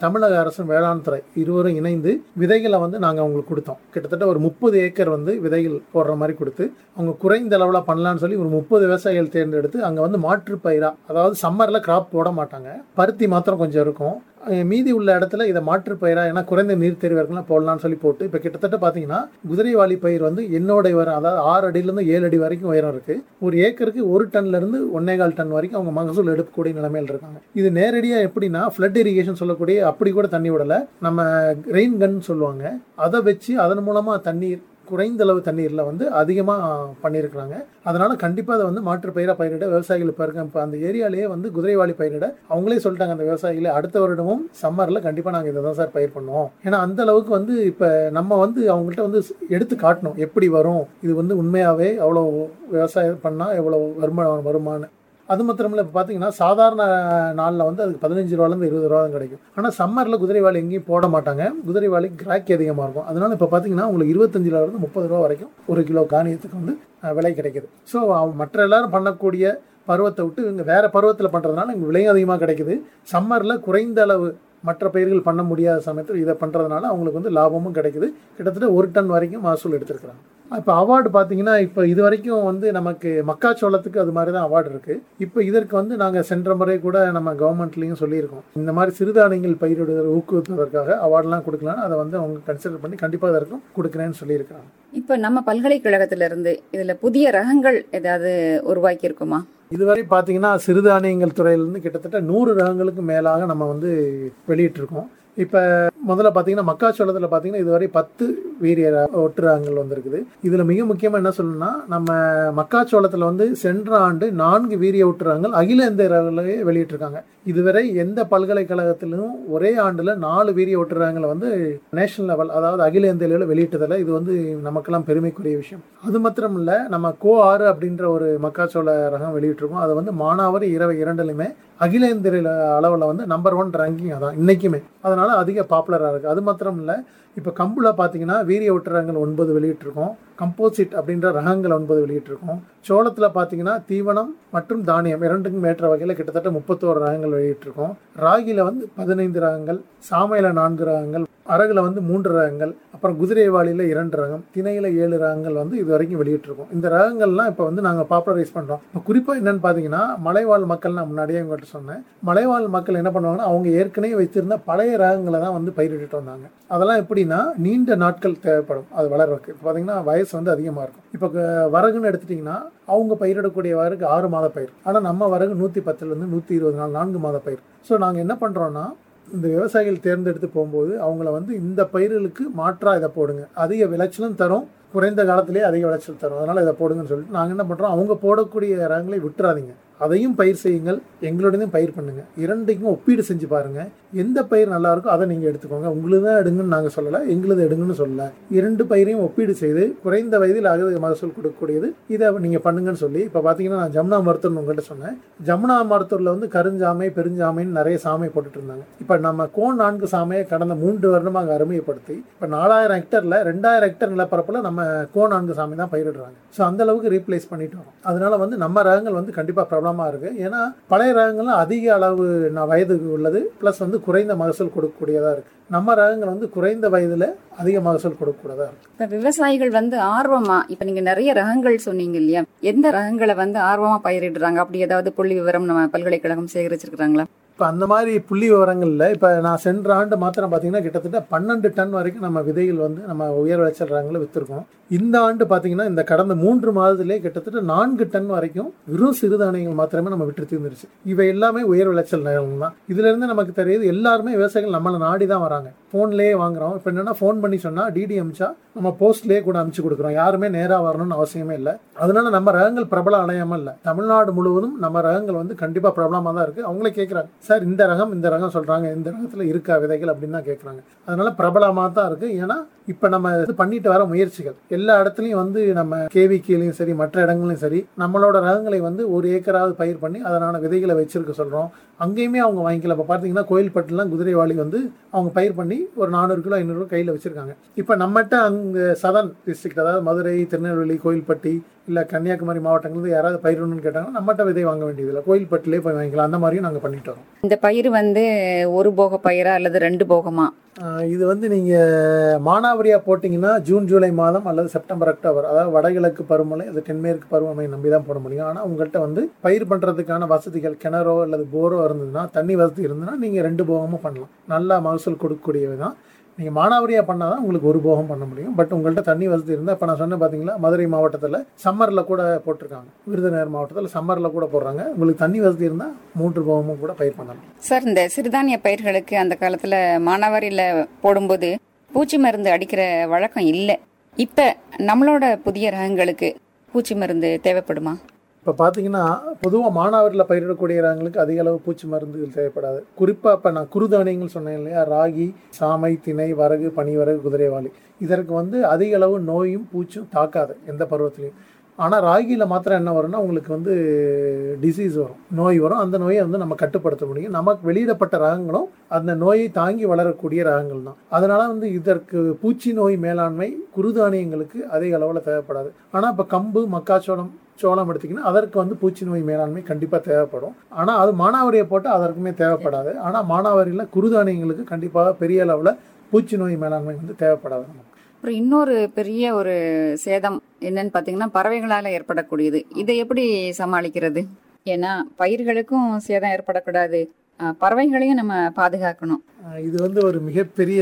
தமிழக அரசும் வேளாண் துறை இருவரும் இணைந்து விதைகளை வந்து நாங்கள் அவங்களுக்கு கொடுத்தோம் கிட்டத்தட்ட ஒரு முப்பது ஏக்கர் வந்து விதைகள் போடுற மாதிரி கொடுத்து அவங்க குறைந்த அளவில் பண்ணலான்னு சொல்லி ஒரு முப்பது விவசாயிகள் தேர்ந்தெடுத்து அங்கே வந்து மாற்று பயிரா அதாவது சம்மரில் கிராப் போட மாட்டாங்க பருத்தி மாத்திரம் கொஞ்சம் இருக்கும் அஹ் மீதி உள்ள இடத்துல இதை மாற்று பயிரா ஏன்னா குறைந்த நீர் தேர்வு இருக்கலாம் போடலாம்னு சொல்லி போட்டு இப்போ கிட்டத்தட்ட பார்த்தீங்கன்னா குதிரைவாளி பயிர் வந்து என்னோட உயரம் அதாவது ஆறு அடியிலேருந்து ஏழு அடி வரைக்கும் உயரம் இருக்கு ஒரு ஏக்கருக்கு ஒரு டன்ல இருந்து ஒன்னே கால் டன் வரைக்கும் அவங்க மகசூல் எடுக்கக்கூடிய நிலைமையில் இருக்காங்க இது நேரடியாக எப்படின்னா ஃப்ளட் இரிகேஷன் சொல்லக்கூடிய அப்படி கூட தண்ணி விடலை நம்ம ரெயின் கன் சொல்லுவாங்க அதை வச்சு அதன் மூலமாக தண்ணீர் குறைந்த அளவு தண்ணீரில் வந்து அதிகமாக பண்ணியிருக்கிறாங்க அதனால கண்டிப்பாக அதை வந்து மாற்று பயிராக பயிரிட விவசாயிகள் இப்போ இருக்க இப்போ அந்த ஏரியாலேயே வந்து குதிரைவாளி பயிரிட அவங்களே சொல்லிட்டாங்க அந்த விவசாயிகளே அடுத்த வருடமும் சம்மரில் கண்டிப்பாக நாங்கள் இதை தான் சார் பயிர் பண்ணுவோம் ஏன்னா அந்த அளவுக்கு வந்து இப்போ நம்ம வந்து அவங்கள்ட்ட வந்து எடுத்து காட்டணும் எப்படி வரும் இது வந்து உண்மையாகவே அவ்வளோ விவசாயம் பண்ணால் எவ்வளோ வருமானம் வருமானு அது மாத்திரமில்ல இப்போ பார்த்தீங்கன்னா சாதாரண நாளில் வந்து அதுக்கு பதினஞ்சு ரூபாலேருந்து இருபது ரூபா தான் கிடைக்கும் ஆனால் சம்மரில் குதிரைவாளி எங்கேயும் போட மாட்டாங்க குதிரைவாளி கிராக்கி அதிகமாக இருக்கும் அதனால இப்போ பார்த்தீங்கன்னா உங்களுக்கு இருபத்தஞ்சு ரூபாலேருந்து முப்பது ரூபா வரைக்கும் ஒரு கிலோ காணியத்துக்கு வந்து அஹ், விலை கிடைக்குது ஸோ மற்ற எல்லாரும் பண்ணக்கூடிய பருவத்தை விட்டு இவங்க வேற பருவத்தில் பண்ணுறதுனால இங்கே விலையும் அதிகமாக கிடைக்குது சம்மரில் குறைந்த அளவு மற்ற பயிர்கள் பண்ண முடியாத சமயத்தில் இதை பண்ணுறதுனால அவங்களுக்கு வந்து லாபமும் கிடைக்குது கிட்டத்தட்ட ஒரு டன் வரைக்கும் மகசூல் எடுத்திருக்கிறாங்க இப்போ அவார்டு பார்த்தீங்கன்னா இப்போ இது வரைக்கும் வந்து நமக்கு மக்காச்சோளத்துக்கு அது மாதிரி தான் அவார்டு இருக்குது இப்போ இதற்கு வந்து நாங்கள் சென்ற முறை கூட நம்ம கவர்மெண்ட்லேயும் சொல்லியிருக்கோம் இந்த மாதிரி சிறுதானியங்கள் பயிரிடுவதை ஊக்குவிப்பதற்காக அவார்டெலாம் கொடுக்கலான்னு அதை வந்து அவங்க கன்சிடர் பண்ணி கண்டிப்பாக இதற்கும் கொடுக்குறேன்னு சொல்லியிருக்கிறாங்க இப்ப நம்ம பல்கலைக்கழகத்திலிருந்து இதுல புதிய ரகங்கள் ஏதாவது உருவாக்கி இருக்குமா இதுவரை பார்த்தீங்கன்னா சிறுதானியங்கள் துறையிலேருந்து கிட்டத்தட்ட நூறு ரகங்களுக்கு மேலாக நம்ம வந்து வெளியிட்டிருக்கோம் இப்போ முதல்ல பார்த்தீங்கன்னா மக்காச்சோளத்தில் பார்த்தீங்கன்னா இதுவரை பத்து வீரிய ர- ஒட்டு ரகங்கள் வந்திருக்குது இதில் மிக முக்கியமாக என்ன சொல்லணும்னா நம்ம மக்காச்சோளத்தில் வந்து சென்ற ஆண்டு நான்கு வீரிய ஒட்டு ரகங்கள் அகில இந்திய ரகங்களே வெளியிட்டிருக்காங்க இதுவரை எந்த பல்கலைக்கழகத்திலும் ஒரே ஆண்டில் நாலு வீரிய ஒட்டு ரகங்களை வந்து நேஷனல் லெவல் அதாவது அகில இந்திய லெவலில் வெளியிட்டதில் இது வந்து நமக்கெல்லாம் பெருமைக்குரிய விஷயம் அது மாத்திரம் இல்லை நம்ம கோ ஆறு அப்படின்ற ஒரு மக்காச்சோள ரகம் வெளியிட்டிருக்கோம் அதை வந்து மானாவாரி இரவு இரண்டுலையுமே அகில இந்திய அளவில் வந்து நம்பர் ஒன் ரேங்கிங் அதான் இன்னைக்குமே அதனால அதிக பாப்புலராக இருக்குது அது மாத்திரம் இல்லை இப்போ கம்புல பார்த்தீங்கன்னா வீரிய ஒட்டு ரகங்கள் ஒன்பது வெளியிட்டிருக்கோம் கம்போசிட் அப்படின்ற ரகங்கள் ஒன்பது வெளியிட்டிருக்கோம் சோளத்தில் பார்த்தீங்கன்னா தீவனம் மற்றும் தானியம் இரண்டுக்கும் ஏற்ற வகையில் கிட்டத்தட்ட முப்பத்தோரு ரகங்கள் வெளியிட்டிருக்கோம் ராகியில் வந்து பதினைந்து ரகங்கள் சாமையில நான்கு ரகங்கள் அரகுல வந்து மூன்று ரகங்கள் அப்புறம் குதிரைவாளியில் இரண்டு ரகம் திணையில ஏழு ரகங்கள் வந்து இது வரைக்கும் வெளியிட்டிருக்கோம் இந்த ரகங்கள்லாம் இப்போ வந்து நாங்கள் பாப்புலரைஸ் பண்ணுறோம் இப்போ குறிப்பாக என்னன்னு பார்த்தீங்கன்னா மலைவாழ் மக்கள் நான் முன்னாடியே உங்கள்கிட்ட சொன்னேன் மலைவாழ் மக்கள் என்ன பண்ணுவாங்கன்னா அவங்க ஏற்கனவே வைத்திருந்த பழைய ரகங்களை தான் வந்து பயிரிட்டு வந்தாங்க அதெல்லாம் எப்படின்னா நீண்ட நாட்கள் தேவைப்படும் அது வளர்றதுக்கு இப்போ பார்த்தீங்கன்னா வயசு வந்து அதிகமாக இருக்கும் இப்போ க- வரகுன்னு எடுத்துட்டிங்கன்னா அவங்க பயிரிடக்கூடிய வரகு ஆறு மாத பயிர் ஆனால் நம்ம வரகு நூற்றி பத்துலேருந்து நூற்றி இருபது நாள் நான்கு மாத பயிர் ஸோ நாங்கள் என்ன பண்ணுறோன்னா இந்த விவசாயிகள் தேர்ந்தெடுத்து போகும்போது அவங்கள வந்து இந்த பயிர்களுக்கு மாற்றா இதை போடுங்க அதிக விளைச்சலும் தரும் குறைந்த காலத்திலேயே அதிக விளைச்சல் தரும் அதனால இதை போடுங்கன்னு சொல்லிட்டு நாங்கள் என்ன பண்ணுறோம் அவங்க போடக்கூடிய ரகங்களை விட்டுறாதீங்க அதையும் பயிர் செய்யுங்கள் எங்களோடதையும் பயிர் பண்ணுங்க இரண்டைக்கும் ஒப்பீடு செஞ்சு பாருங்க எந்த பயிர் நல்லா இருக்கோ அதை நீங்கள் எடுத்துக்கோங்க உங்களுக்கு தான் எடுங்கன்னு நாங்கள் சொல்லலை எங்களுது எடுங்கன்னு சொல்லலை இரண்டு பயிரையும் ஒப்பீடு செய்து குறைந்த வயதில் அகது மகசூல் கொடுக்கக்கூடியது இதை நீங்கள் பண்ணுங்கன்னு சொல்லி இப்போ பார்த்தீங்கன்னா நான் ஜமுனா மருத்துவம் உங்கள்கிட்ட சொன்னேன் ஜமுனா மருத்துவத்தில் வந்து கருஞ்சாமை பெருஞ்சாமைன்னு நிறைய சாமை போட்டுட்டு இருந்தாங்க இப்போ நம்ம கோன் நான்கு சாமையை கடந்த மூன்று வருடமாக அருமைப்படுத்தி இப்போ நாலாயிரம் ஹெக்டரில் ரெண்டாயிரம் ஹெக்டர் நிலப்பரப்பில் நம்ம கோ நான்கு சாமி தான் பயிரிடுறாங்க ஸோ அந்த அளவுக்கு ரீப்ளேஸ் பண்ணிட்டு வரோம் அதனால வந்து நம்ம ரகங்கள் வந்து கண்டிப்பாக பிரபலமாக இருக்கு ஏன்னா பழைய ரகங்கள்லாம் அதிக அளவு ந- வயது உள்ளது ப்ளஸ் வந்து குறைந்த மகசூல் கொடுக்கக்கூடியதாக இருக்கு நம்ம ரகங்கள் வந்து குறைந்த வயதில் அதிக மகசூல் கொடுக்கக்கூடியதாக இருக்கு இப்ப விவசாயிகள் வந்து ஆர்வமா இப்ப நீங்க நிறைய ரகங்கள் சொன்னீங்க இல்லையா எந்த ரகங்களை வந்து ஆர்வமா பயிரிடுறாங்க அப்படி ஏதாவது புள்ளி விவரம் நம்ம பல்கலைக்கழகம் சேகரிச்சிருக்காங்களா இப்போ அந்த மாதிரி புள்ளி விவரங்களில் இப்போ நான் சென்ற ஆண்டு மாத்திரம் பார்த்தீங்கன்னா கிட்டத்தட்ட பன்னெண்டு டன் வரைக்கும் நம்ம விதைகள் வந்து நம்ம உயர் விளைச்சல் ரகங்களை விற்றுருக்கோம் இந்த ஆண்டு பார்த்தீங்கன்னா இந்த கடந்த மூன்று மாதத்திலே கிட்டத்தட்ட நான்கு டன் வரைக்கும் வெறும் சிறுதானியங்கள் மாத்திரமே நம்ம விட்டு தீர்ந்துருச்சு இவை எல்லாமே உயர் விளைச்சல் ரகங்கள் தான் இதுல இருந்து நமக்கு தெரியுது எல்லாருமே விவசாயிகள் நம்மளை நாடி தான் வராங்க ஃபோன்லேயே வாங்குறோம் இப்போ என்னன்னா ஃபோன் பண்ணி சொன்னால் டிடி அமிச்சா நம்ம போஸ்ட்லேயே கூட அமுச்சு கொடுக்குறோம் யாருமே நேராக வரணும்னு அவசியமே இல்லை அதனால நம்ம ரகங்கள் பிரபலம் அடையாமல் இல்லை தமிழ்நாடு முழுவதும் நம்ம ரகங்கள் வந்து கண்டிப்பாக பிரபலமாக தான் இருக்குது அவங்களே கேட்குறாங்க சார் இந்த ரகம் இந்த ரகம் சொல்கிறாங்க இந்த ரகத்தில் இருக்கா விதைகள் அப்படின்னு தான் கேட்குறாங்க அதனால பிரபலமாக தான் இருக்குது ஏன்னா இப்போ நம்ம இது பண்ணிட்டு வர முயற்சிகள் எல்லா இடத்துலையும் வந்து நம்ம கேவிக்கிலையும் சரி மற்ற இடங்களையும் சரி நம்மளோட ரகங்களை வந்து ஒரு ஏக்கராவது பயிர் பண்ணி அதனான விதைகளை வச்சிருக்க சொல்கிறோம் அங்கேயுமே அவங்க வாங்கிக்கலாம் இப்போ பார்த்தீங்கன்னா கோயில்பட்டுலாம் குதிரைவாளி வந்து அவங்க பயிர் பண்ணி ஒரு நானூறு கிலோ ஐநூறு கையில் வச்சுருக்காங்க இப்போ நம்மகிட்ட அங்கே சதன் டிஸ்ட்ரிக்ட் அதாவது மதுரை திருநெல்வேலி கோயில்பட்டி இல்லை கன்னியாகுமரி மாவட்டங்கள்ல யாராவது பயிரணும்னு கேட்டாங்கன்னா நம்மகிட்ட விதை வாங்க வேண்டியதில்லை கோயில்பட்டிலே போய் வாங்கிக்கலாம் அந்த மாதிரியும் நாங்கள் பண்ணிட்டு வரோம் இந்த பயிர் வந்து ஒரு போக பயிரா அல்லது ரெண்டு போகமா ஆஹ் இது வந்து நீங்கள் மானாவரியாக போட்டிங்கன்னா ஜூன் ஜூலை மாதம் அல்லது செப்டம்பர் அக்டோபர் அதாவது வடகிழக்கு பருவமழை அது தென்மேற்கு பருவமழை நம்பி தான் போட முடியும் ஆனால் உங்கள்கிட்ட வந்து பயிர் பண்ணுறதுக்கான வசதிகள் கிணறோ அல்லது போரோ இருந்ததுன்னா தண்ணி வசதி இருந்ததுன்னா நீங்கள் ரெண்டு போகமும் பண்ணலாம் நல்லா மகசூல் கொடுக்கக்கூடியவை தான் நீங்கள் மானாவரியாக பண்ணால் தான் உங்களுக்கு ஒரு போகம் பண்ண முடியும் பட் உங்கள்கிட்ட தண்ணி வசதி இருந்தால் இப்போ நான் சொன்னேன் பார்த்தீங்களா மதுரை மாவட்டத்தில் சம்மரில் கூட போட்டிருக்காங்க விருதுநகர் மாவட்டத்தில் சம்மரில் கூட போடுறாங்க உங்களுக்கு தண்ணி வசதி இருந்தால் மூன்று போகமும் கூட பயிர் பண்ணலாம் சார் இந்த சிறுதானிய பயிர்களுக்கு அந்த காலத்துல மானாவாரியில போடும்போது பூச்சி மருந்து அடிக்கிற வழக்கம் இல்லை இப்ப நம்மளோட புதிய ரகங்களுக்கு பூச்சி மருந்து தேவைப்படுமா இப்போ பார்த்தீங்கன்னா பொதுவாக மானாவரில் பயிரிடக்கூடிய ரகங்களுக்கு அதிக அளவு பூச்சி மருந்துகள் தேவைப்படாது குறிப்பாக இப்போ நான் குறுதானியங்கள் சொன்னேன் இல்லையா ராகி சாமை திணை வரகு பனிவரகு குதிரைவாளி இதற்கு வந்து அதிக அளவு நோயும் பூச்சும் தாக்காது எந்த பருவத்திலையும் ஆனால் ராகியில் மாத்திரம் என்ன வரும்னா உங்களுக்கு வந்து டிசீஸ் வரும் நோய் வரும் அந்த நோயை வந்து நம்ம கட்டுப்படுத்த முடியும் நமக்கு வெளியிடப்பட்ட ரகங்களும் அந்த நோயை தாங்கி வளரக்கூடிய ரகங்கள் தான் அதனால வந்து இதற்கு பூச்சி நோய் மேலாண்மை குறுதானியங்களுக்கு அதிக அளவில் தேவைப்படாது ஆனால் இப்போ கம்பு மக்காச்சோளம் சோளம் எடுத்திங்கன்னா அதற்கு வந்து பூச்சி நோய் மேலாண்மை கண்டிப்பாக தேவைப்படும் ஆனால் அது மானாவாரியை போட்டால் அதற்குமே தேவைப்படாது ஆனால் மானாவாரியில் குறுதானியங்களுக்கு கண்டிப்பாக பெரிய அளவில் பூச்சி நோய் மேலாண்மை வந்து தேவைப்படாது நமக்கு அப்புறம் இன்னொரு பெரிய ஒரு சேதம் என்னன்னு பாத்தீங்கன்னா பறவைகளால ஏற்படக்கூடியது இதை எப்படி சமாளிக்கிறது ஏன்னா பயிர்களுக்கும் சேதம் ஏற்படக்கூடாது அஹ், பறவைகளையும் நம்ம பாதுகாக்கணும் அஹ் இது வந்து ஒரு மிகப்பெரிய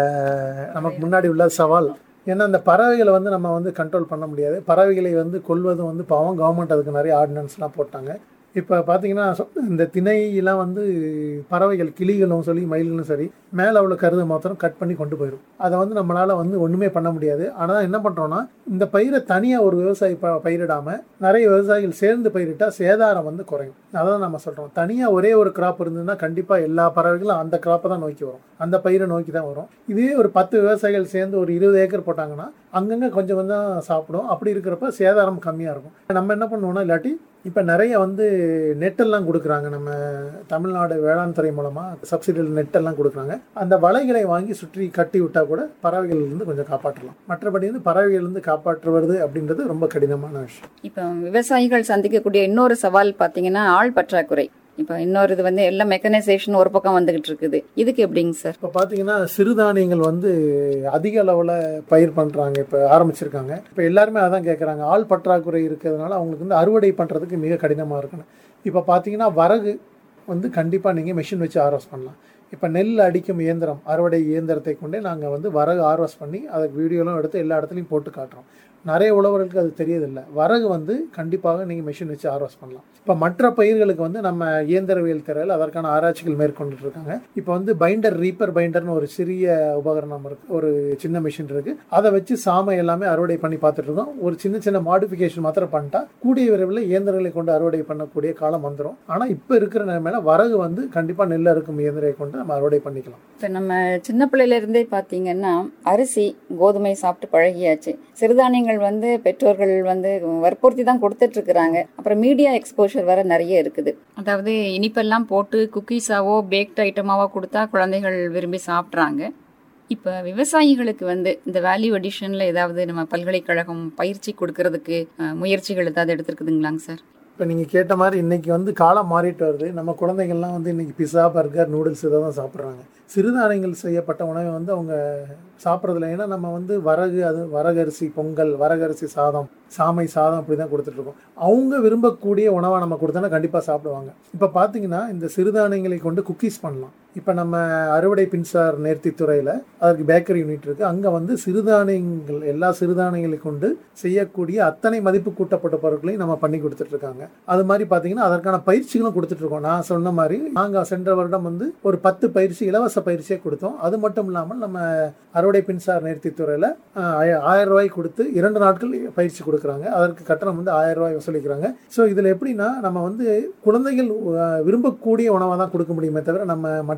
நமக்கு முன்னாடி உள்ள சவால் ஏன்னா இந்த பறவைகளை வந்து நம்ம வந்து கண்ட்ரோல் பண்ண முடியாது பறவைகளை வந்து கொல்வதும் வந்து பாவம் கவர்மெண்ட் அதுக்கு நிறைய ஆர்டினன்ஸ்லாம் போட்டாங்க இப்போ பார்த்தீங்கன்னா சொ- இந்த திணையெல்லாம் வந்து பறவைகள் கிளிகளும் சரி மயில்களும் சரி மேலே உள்ள கருதை மாத்திரம் கட் பண்ணி கொண்டு போயிடும் அதை வந்து நம்மளால் வந்து ஒன்றுமே பண்ண முடியாது ஆனால் என்ன பண்ணுறோன்னா இந்த பயிரை தனியாக ஒரு விவசாயி ப பயிரிடாமல் நிறைய விவசாயிகள் சேர்ந்து பயிரிட்டால் சேதாரம் வந்து குறையும் அதான் நம்ம சொல்கிறோம் தனியாக ஒரே ஒரு கிராப் இருந்ததுன்னா கண்டிப்பாக எல்லா பறவைகளும் அந்த கிராப்பை தான் நோக்கி வரும் அந்த பயிரை நோக்கி தான் வரும் இதே ஒரு பத்து விவசாயிகள் சேர்ந்து ஒரு இருபது ஏக்கர் போட்டாங்கன்னா அங்கங்கே கொஞ்சம் கொஞ்சம் சாப்பிடும் அப்படி இருக்கிறப்ப சேதாரம் கம்மியாக இருக்கும் நம்ம என்ன பண்ணுவோம்னா இல்லாட்டி இப்போ நிறைய வந்து நெட்டெல்லாம் கொடுக்குறாங்க நம்ம தமிழ்நாடு வேளாண் துறை மூலமாக சப்சிடியில் நெட்டெல்லாம் கொடுக்குறாங்க அந்த வலைகளை வாங்கி சுற்றி கட்டி விட்டால் கூட பறவைகள் இருந்து கொஞ்சம் காப்பாற்றலாம் மற்றபடி வந்து பறவைகள் இருந்து காப்பாற்றுவது அப்படின்றது ரொம்ப கடினமான விஷயம் இப்போ விவசாயிகள் சந்திக்கக்கூடிய இன்னொரு சவால் பாத்தீங்கன்னா ஆள் பற்றாக்குறை இப்போ இன்னொரு இது வந்து எல்லாம் மெக்கனைசேஷன் ஒரு பக்கம் வந்துகிட்டு இருக்குது இதுக்கு எப்படிங்க சார் இப்போ பார்த்தீங்கன்னா சிறுதானியங்கள் வந்து அதிக அளவில் பயிர் பண்ணுறாங்க இப்போ ஆரம்பிச்சிருக்காங்க இப்போ எல்லாருமே அதான் கேட்குறாங்க ஆள் பற்றாக்குறை இருக்கிறதுனால அவங்களுக்கு வந்து அறுவடை பண்ணுறதுக்கு மிக கடினமாக இருக்கணும் இப்போ பார்த்தீங்கன்னா வரகு வந்து கண்டிப்பாக நீங்கள் மிஷின் வச்சு ஆர்வஸ் பண்ணலாம் இப்போ நெல் அடிக்கும் இயந்திரம் அறுவடை இயந்திரத்தை கொண்டே நாங்கள் வந்து வரகு ஆர்வஸ் பண்ணி அதுக்கு வீடியோலாம் எடுத்து எல்லா இடத்துலையும் போட்டு காட்டுறோம் நிறைய உழவர்களுக்கு அது தெரியதில்லை வரகு வந்து கண்டிப்பாக நீங்கள் மிஷின் வச்சு ஆர்வஸ் பண்ணலாம் இப்போ மற்ற பயிர்களுக்கு வந்து நம்ம இயந்திரவியல் துறையில் அதற்கான ஆராய்ச்சிகள் மேற்கொண்டுட்டு இருக்காங்க இப்போ வந்து பைண்டர் ரீப்பர் பைண்டர்னு ஒரு சிறிய உபகரணம் இருக்கு ஒரு சின்ன மிஷின் இருக்கு அதை வச்சு சாமை எல்லாமே அறுவடை பண்ணி பார்த்துட்டு இருக்கோம் ஒரு சின்ன சின்ன மாடிஃபிகேஷன் மாத்திரம் பண்ணிட்டா கூடிய விரைவில் இயந்திரங்களை கொண்டு அறுவடை பண்ணக்கூடிய காலம் வந்துடும் ஆனால் இப்போ இருக்கிற நிலைமையில வரகு வந்து கண்டிப்பாக நெல் அறுக்கும் இயந்திரத்தை கொண்டு நம்ம அறுவடை பண்ணிக்கலாம் இப்போ நம்ம சின்ன பிள்ளையில இருந்தே பார்த்தீங்கன்னா அரிசி கோதுமை சாப்பிட்டு பழகியாச்சு சிறுதானியங்கள் வந்து பெற்றோர்கள் வந்து வற்புறுத்தி தான் கொடுத்துட்டு இருக்கிறாங்க அப்புறம் மீடியா எக்ஸ்போஷர் வேற நிறைய இருக்குது அதாவது இனிப்பெல்லாம் போட்டு குக்கீஸாவோ பேக்ட் ஐட்டமாவோ கொடுத்தா குழந்தைகள் விரும்பி சாப்பிட்றாங்க இப்போ விவசாயிகளுக்கு வந்து இந்த வேல்யூ அடிஷனில் ஏதாவது நம்ம பல்கலைக்கழகம் பயிற்சி கொடுக்கறதுக்கு அஹ், முயற்சிகள் ஏதாவது எடுத்திருக்குதுங்களாங்க சார் இப்போ நீங்கள் கேட்ட மாதிரி இன்னைக்கு வந்து காலம் மாறிட்டு வருது நம்ம குழந்தைகள்லாம் வந்து இன்னைக்கு பிஸா பர்கர் நூடுல்ஸ் இதை தான் சாப்பிட்றாங்க சிறுதானியங்கள் செய்யப்பட்ட உணவை வந்து அவங்க சாப்பிட்றதில்ல ஏன்னா நம்ம வந்து வரகு அது வரகரிசி பொங்கல் வரகரிசி சாதம் சாமை சாதம் அப்படி தான் கொடுத்துட்ருக்கோம் அவங்க விரும்பக்கூடிய உணவை நம்ம கொடுத்தோன்னா கண்டிப்பாக சாப்பிடுவாங்க இப்போ பார்த்தீங்கன்னா இந்த சிறுதானியங்களை கொண்டு குக்கீஸ் பண்ணலாம் இப்போ நம்ம அறுவடை பின்சார் நேர்த்தி துறையில் அதற்கு பேக்கரி யூனிட் இருக்குது அங்கே வந்து சிறுதானியங்கள் எல்லா சிறுதானியங்களை கொண்டு செய்யக்கூடிய அத்தனை மதிப்பு கூட்டப்பட்ட பொருட்களையும் நம்ம பண்ணி கொடுத்துட்ருக்காங்க அது மாதிரி பார்த்தீங்கன்னா அதற்கான பயிற்சிகளும் கொடுத்துட்ருக்கோம் நான் சொன்ன மாதிரி நாங்கள் சென்ற வருடம் வந்து ஒரு பத்து பயிற்சி இலவச பயிற்சியே கொடுத்தோம் அது மட்டும் இல்லாமல் நம்ம அறுவடை பின்சார் நேர்த்தி துறையில் ஆயிரம் ரூபாய் கொடுத்து இரண்டு நாட்கள் பயிற்சி கொடுக்குறாங்க அதற்கு கட்டணம் வந்து ஆயிரம் ரூபாய் வசூலிக்கிறாங்க ஸோ இதில் எப்படின்னா நம்ம வந்து குழந்தைகள் அஹ், விரும்பக்கூடிய உணவை தான் கொடுக்க முடியுமே தவிர நம்ம மற்ற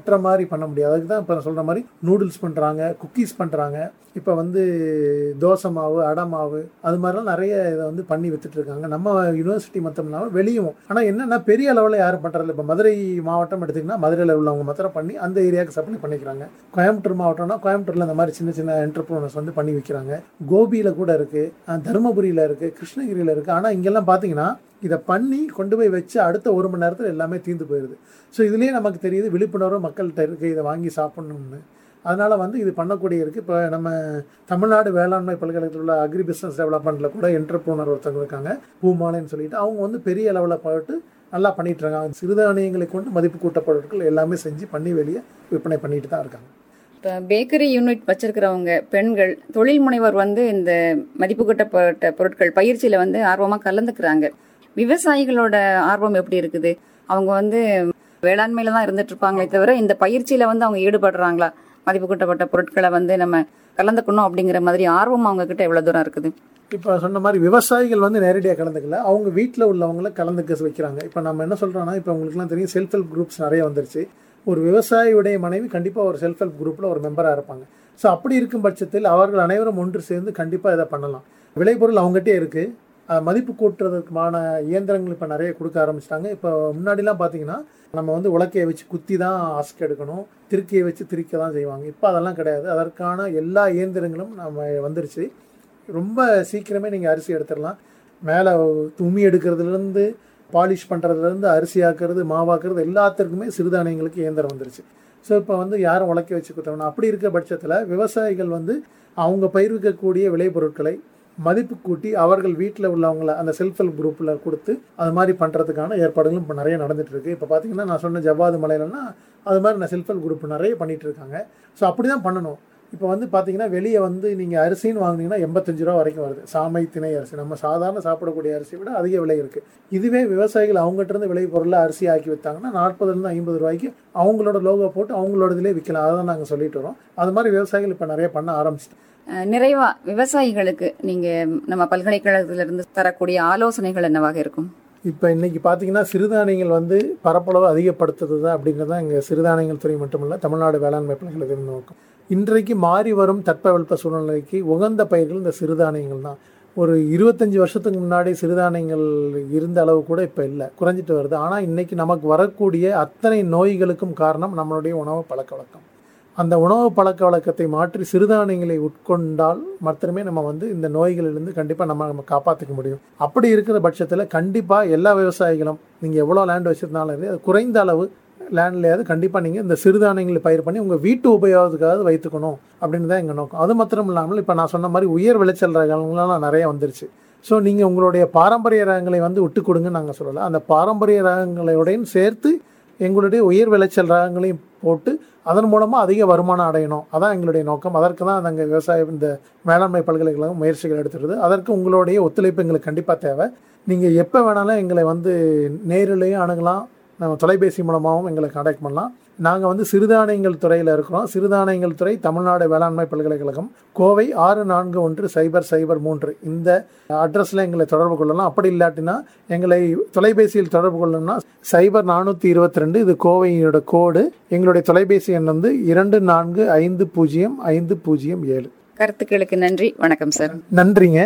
மற்ற மாதிரி பண்ண முடியாது அதுக்கு தான் இப்போ சொல்கிற மாதிரி நூடுல்ஸ் பண்ணுறாங்க குக்கீஸ் பண்ணுறாங்க இப்போ வந்து தோசை மாவு அடை மாவு அது மாதிரிலாம் நிறைய இதை வந்து பண்ணி வித்துட்டு இருக்காங்க நம்ம யூனிவர்சிட்டி மட்டும் இல்லாமல் வெளியும் ஆனால் என்னென்னா பெரிய அளவில் யாரும் பண்ணுறதில்ல இப்போ மதுரை மாவட்டம் எடுத்திங்கன்னா மதுரையில் உள்ளவங்க மாத்திரம் பண்ணி அந்த ஏரியாவுக்கு சப்ளை பண்ணிக்கிறாங்க கோயம்புத்தூர் மாவட்டம்னா கோயம்புத்தூரில் இந்த மாதிரி சின்ன சின்ன என்டர்பிரினர்ஸ் வந்து பண்ணி விற்கிறாங்க கோபியில் கூட இருக்குது தருமபுரியில் இருக்குது கிருஷ்ணகிரியில் இருக்குது ஆனால் இங்கெல்லாம் பார்த்தீங்கன்னா இதை பண்ணி கொண்டு போய் வச்சு அடுத்த ஒரு மணி நேரத்தில் எல்லாமே தீர்ந்து போயிடுது ஸோ இதுலேயே நமக்கு தெரியுது விழிப்புணர்வு மக்கள்கிட்ட இருக்குது இதை வாங்கி சாப்பிட்ணும்னு அதனால் வந்து இது பண்ணக்கூடிய இருக்குது இப்போ நம்ம தமிழ்நாடு வேளாண்மை பல்கலைக்கழகத்தில் உள்ள அக்ரி பிஸ்னஸ் டெவலப்மெண்ட்டில் கூட என்டர்பிரனர் ஒருத்தவங்க இருக்காங்க பூமாலைன்னு சொல்லிட்டு அவங்க வந்து பெரிய அளவில் போட்டு நல்லா பண்ணிட்டு இருக்காங்க சிறுதானியங்களை கொண்டு மதிப்பு கூட்ட பொருட்கள் எல்லாமே செஞ்சு பண்ணி வெளியே விற்பனை பண்ணிட்டு தான் இருக்காங்க இப்போ பேக்கரி யூனிட் வச்சிருக்கிறவங்க பெண்கள் தொழில் முனைவர் வந்து இந்த மதிப்பு கூட்டப்பட்ட பொருட்கள் பயிற்சியில வந்து ஆர்வமா கலந்துக்கிறாங்க விவசாயிகளோட ஆர்வம் எப்படி இருக்குது அவங்க வந்து வேளாண்மையில தான் இருந்துட்டு இருப்பாங்களே தவிர இந்த பயிற்சியில வந்து அவங்க ஈடுபடுறாங்களா மதிப்பு கூட்டப்பட்ட பொருட்களை வந்து நம்ம கலந்துக்கணும் அப்படிங்கிற மாதிரி ஆர்வம் அவங்க கிட்ட எவ்வளவு தூரம் இருக்குது இப்போ சொன்ன மாதிரி விவசாயிகள் வந்து நேரடியாக கலந்துக்கல அவங்க வீட்டில் உள்ளவங்கள கலந்துக்க வைக்கிறாங்க இப்போ நம்ம என்ன சொல்கிறோன்னா இப்போ உங்களுக்குலாம் தெரியும் செல்ஃப் ஹெல்ப் குரூப்ஸ் நிறைய வந்துருச்சு ஒரு விவசாயியுடைய மனைவி கண்டிப்பாக ஒரு செல்ஃப் ஹெல்ப் குரூப்பில் ஒரு மெம்பராக இருப்பாங்க ஸோ அப்படி இருக்கும் பட்சத்தில் அவர்கள் அனைவரும் ஒன்று சேர்ந்து கண்டிப்பாக இதை பண்ணலாம் விளைபொருள் அவங்ககிட்டே இருக்குது மதிப்பு கூட்டுறதுக்குமான இயந்திரங்கள் இப்போ நிறைய கொடுக்க ஆரம்பிச்சிட்டாங்க இப்போ முன்னாடிலாம் பார்த்தீங்கன்னா நம்ம வந்து உலக்கையை வச்சு குத்தி தான் ஆஸ்க் எடுக்கணும் திருக்கியை வச்சு திரிக்க தான் செய்வாங்க இப்போ அதெல்லாம் கிடையாது அதற்கான எல்லா இயந்திரங்களும் நம்ம வந்துருச்சு ரொம்ப சீக்கிரமே நீங்கள் அரிசி எடுத்துடலாம் மேலே துணி எடுக்கிறதுலேருந்து பாலிஷ் பண்ணுறதுலேருந்து அரிசி ஆக்குறது மாவாக்குறது எல்லாத்திற்குமே சிறுதானியங்களுக்கு இயந்திரம் வந்துருச்சு ஸோ இப்போ வந்து யாரும் உழைக்க வச்சு குத்தணும் அப்படி இருக்க பட்சத்தில் விவசாயிகள் வந்து அவங்க பயிர்விக்கக்கூடிய விளைபொருட்களை மதிப்பு கூட்டி அவர்கள் வீட்டில் உள்ளவங்கள அந்த செல்ஃப் ஹெல்ப் குரூப்பில் கொடுத்து அது மாதிரி பண்ணுறதுக்கான ஏற்பாடுகளும் இப்போ நிறைய நடந்துட்டு இருக்கு இப்போ பார்த்தீங்கன்னா நான் சொன்ன ஜவ்வாது மலையிலன்னா அது மாதிரி நான் செல்ஃப் ஹெல்ப் குரூப் நிறைய பண்ணிட்டு இருக்காங்க ஸோ அப்படி தான் பண்ணணும் இப்போ வந்து பார்த்தீங்கன்னா வெளியே வந்து நீங்கள் அரிசின்னு வாங்குனீங்கன்னா எண்பத்தஞ்சு ரூபா வரைக்கும் வருது சாமை திணை அரிசி நம்ம சாதாரண சாப்பிடக்கூடிய அரிசி விட அதிக விலை இருக்குது இதுவே விவசாயிகள் அவங்ககிட்ட இருந்து விலை பொருளை அரிசி ஆக்கி விற்றாங்கன்னா நாற்பதுலேருந்து ஐம்பது ரூபாய்க்கு அவங்களோட லோகோ போட்டு அவங்களோட இதிலே விற்கலாம் அதை தான் நாங்கள் சொல்லிட்டு வரோம் அது மாதிரி விவசாயிகள் இப்போ நிறைய பண்ண ஆரம்பிச்சிட்டு அஹ் நிறைவா விவசாயிகளுக்கு நீங்க நம்ம பல்கலைக்கழகத்திலிருந்து தரக்கூடிய ஆலோசனைகள் என்னவாக இருக்கும் இப்போ இன்னைக்கு பார்த்தீங்கன்னா சிறுதானியங்கள் வந்து பரப்பளவு அதிகப்படுத்துறது அப்படிங்கிறது தான் எங்கள் சிறுதானியங்கள் துறை மட்டுமல்ல தமிழ்நாடு வேளாண்மை பல்கலைக்கழகம் நோக்கம் இன்றைக்கு மாறி வரும் தட்பவெப்ப சூழ்நிலைக்கு உகந்த பயிர்கள் இந்த சிறுதானியங்கள் தான் ஒரு இருபத்தஞ்சி வருஷத்துக்கு முன்னாடி சிறுதானியங்கள் இருந்த அளவு கூட இப்போ இல்லை குறைஞ்சிட்டு வருது ஆனால் இன்னைக்கு நமக்கு வரக்கூடிய அத்தனை நோய்களுக்கும் காரணம் நம்மளுடைய உணவு பழக்க வழக்கம் அந்த உணவு பழக்க வழக்கத்தை மாற்றி சிறுதானியங்களை உட்கொண்டால் மாத்திரமே நம்ம வந்து இந்த நோய்களிலிருந்து கண்டிப்பாக நம்ம நம்ம காப்பாற்றிக்க முடியும் அப்படி இருக்கிற பட்சத்தில் கண்டிப்பாக எல்லா விவசாயிகளும் நீங்கள் எவ்வளோ லேண்ட் வச்சுருந்தாலும் சரி, அது குறைந்த அளவு லேண்ட்லையாவது கண்டிப்பாக நீங்கள் இந்த சிறுதானியங்களை பயிர் பண்ணி உங்கள் வீட்டு உபயோகத்துக்காவது வைத்துக்கணும் அப்படின்னு தான் எங்கள் நோக்கம் அது மாத்திரம் இல்லாமல் இப்போ நான் சொன்ன மாதிரி உயர் விளைச்சல் ரகங்கள்லாம் நிறைய வந்துருச்சு ஸோ நீங்கள் உங்களுடைய பாரம்பரிய ரகங்களை வந்து விட்டு கொடுங்கன்னு நாங்கள் சொல்லலை அந்த பாரம்பரிய ரகங்களோடையும் சேர்த்து எங்களுடைய உயர் விளைச்சல் ரகங்களையும் போட்டு அதன் மூலமாக அதிக வருமானம் அடையணும் அதான் எங்களுடைய நோக்கம் அதற்கு தான் நாங்கள் விவசாயம் இந்த வேளாண்மை பல்கலைக்கழகம் முயற்சிகள் எடுத்துருது அதற்கு உங்களுடைய ஒத்துழைப்பு எங்களுக்கு கண்டிப்பாக தேவை நீங்கள் எப்போ வேணாலும் எங்களை வந்து நேரிலையும் அணுகலாம் நம்ம தொலைபேசி மூலமாகவும் எங்களை காண்டாக்ட் பண்ணலாம் நாங்கள் வந்து சிறுதானியங்கள் துறையில் இருக்கிறோம் சிறுதானியங்கள் துறை தமிழ்நாடு வேளாண்மை பல்கலைக்கழகம் கோவை ஆறு நான்கு ஒன்று சைபர் சைபர் மூன்று இந்த அட்ரஸில் எங்களை தொடர்பு கொள்ளலாம் அப்படி இல்லாட்டினா எங்களை தொலைபேசியில் தொடர்பு கொள்ளணும்னா சைபர் நானூற்றி இருபத்தி ரெண்டு இது கோவையோட கோடு எங்களுடைய தொலைபேசி எண் வந்து இரண்டு நான்கு ஐந்து பூஜ்ஜியம் ஐந்து பூஜ்ஜியம் ஏழு கருத்துக்களுக்கு நன்றி வணக்கம் சார் நன்றிங்க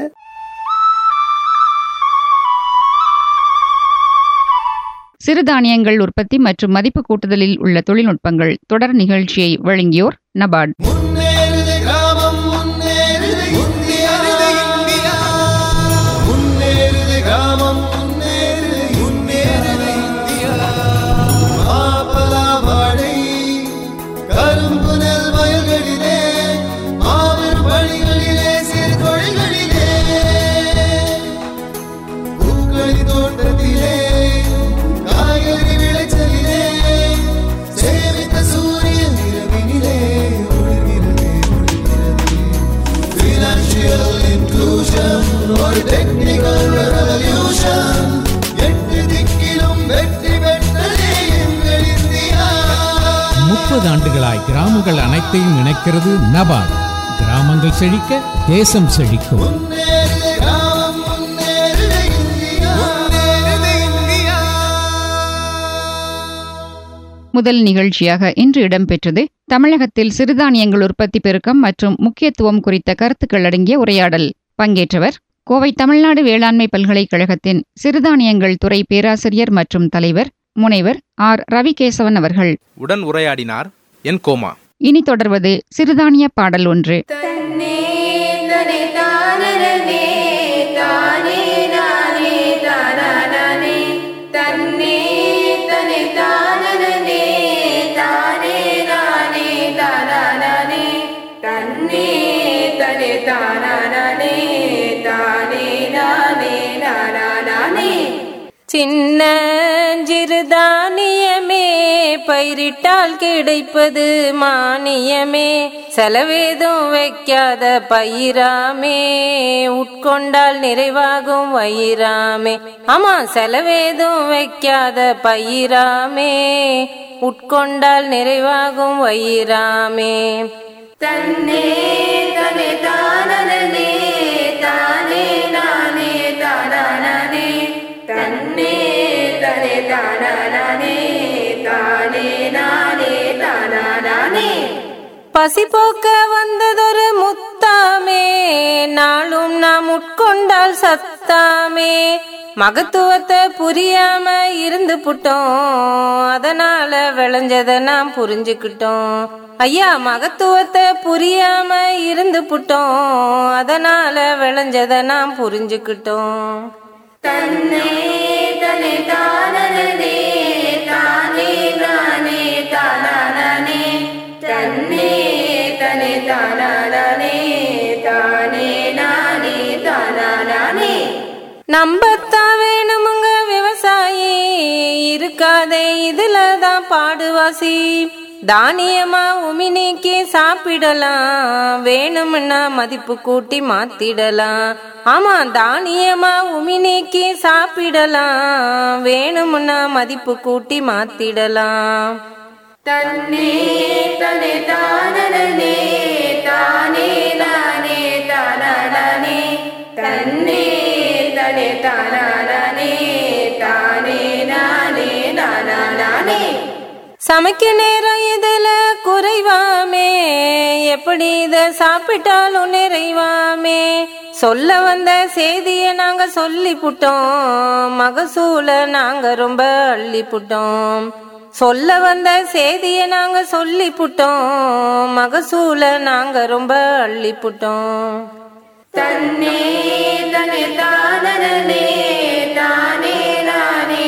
சிறுதானியங்கள் உற்பத்தி மற்றும் மதிப்பு கூட்டுதலில் உள்ள தொழில்நுட்பங்கள் தொடர் நிகழ்ச்சியை வழங்கியோர் நபார்ட் முன்னேறுது கிராமம் முன்னேறுது இந்தியா இந்தியா முன்னேறுது கிராமம் முன்னேறுது முன்னேறுது இந்தியா மாப்பலா வாழை கரும்பு நெல் வயல்களிலே மாபெரும் பணிகளிலே சிறு தொழில்களிலே பூக்களி தோட்டத்திலே காய்கறி விளைச்சலிலே சேமித்த சூரியன் இரவினிலே ஒளிர்கிறது ஒளிர்கிறது Financial inclusion ஒரு technical revolution எட்டு திக்கிலும் வெற்றி பெற்றதே எங்கள் இந்தியா முப்பது ஆண்டுகளாய் கிராமங்கள் அனைத்தையும் இணைக்கிறது நபார்ட் கிராமங்கள் செழிக்க தேசம் செழிக்கும் முன்னேறுது கிராமம் முன்னேறுது இந்தியா முன்னேறுது இந்தியா முதல் நிகழ்ச்சியாக இன்று இடம்பெற்றது தமிழகத்தில் சிறுதானியங்கள் உற்பத்தி பெருக்கம் மற்றும் முக்கியத்துவம் குறித்த கருத்துக்கள் அடங்கிய உரையாடல் பங்கேற்றவர் கோவை தமிழ்நாடு வேளாண்மை பல்கலைக்கழகத்தின் சிறுதானியங்கள் துறை பேராசிரியர் மற்றும் தலைவர் முனைவர் ஆர் ரவிகேசவன் அவர்கள் உடன் உரையாடினார் என் கோமா இனி தொடர்வது சிறுதானிய பாடல் ஒன்று சின்ன சிறுதானியமே பயிரிட்டால் கிடைப்பது மானியமே செலவேதும் வைக்காத பயிராமே உட்கொண்டால் நிறைவாகும் வயிறாமே ஆமா செலவேதும் வைக்காத பயிராமே உட்கொண்டால் நிறைவாகும் வயிறாமே தன்னே தனே தானே தானே நானே தானே தன்னே தனே தானே தானே நானே தானே பசி போக்க வந்ததொரு முத்தாமே நாளும் நாம் உட்கொண்டால் சத்தாமே மகத்துவத்தை புரியாம இருந்து புட்டோம் அதனால விளைஞ்சத நாம் புரிஞ்சுக்கிட்டோம் ஐயா மகத்துவத்தை புரியாம இருந்து புட்டோம் அதனால விளைஞ்சத நாம் புரிஞ்சுக்கிட்டோம் தன்னே தனே தானே தானே நானே தானே தன்னே தனே தானே தானே நானே தானே நம்பத்தான் வேணுமுங்க விவசாயி இருக்காதே இதுல தான் பாடுவாசி தானியமா உமி நீக்கி சாப்பிடலாம் வேணும்னா மதிப்பு கூட்டி மாத்திடலாம் ஆமா தானியமா உமி நீக்கி சாப்பிடலாம் வேணும்னா மதிப்பு கூட்டி மாத்திடலாம் தன்னே தனே தானே தானே நானே தானே தன்னே தனே தானே தானே நானே நானே சமைக்க நேரம் இதுல குறைவாமே எப்படி இத சாப்பிட்டாலும் நிறைவாமே சொல்ல வந்த செய்திய நாங்க சொல்லி புட்டோம் மகசூல நாங்க ரொம்ப அள்ளி புட்டோம் சொல்ல வந்த செய்திய நாங்க சொல்லி புட்டோம் மகசூல நாங்க ரொம்ப அள்ளி புட்டோம் தன்னே தனே தானே தானே நானே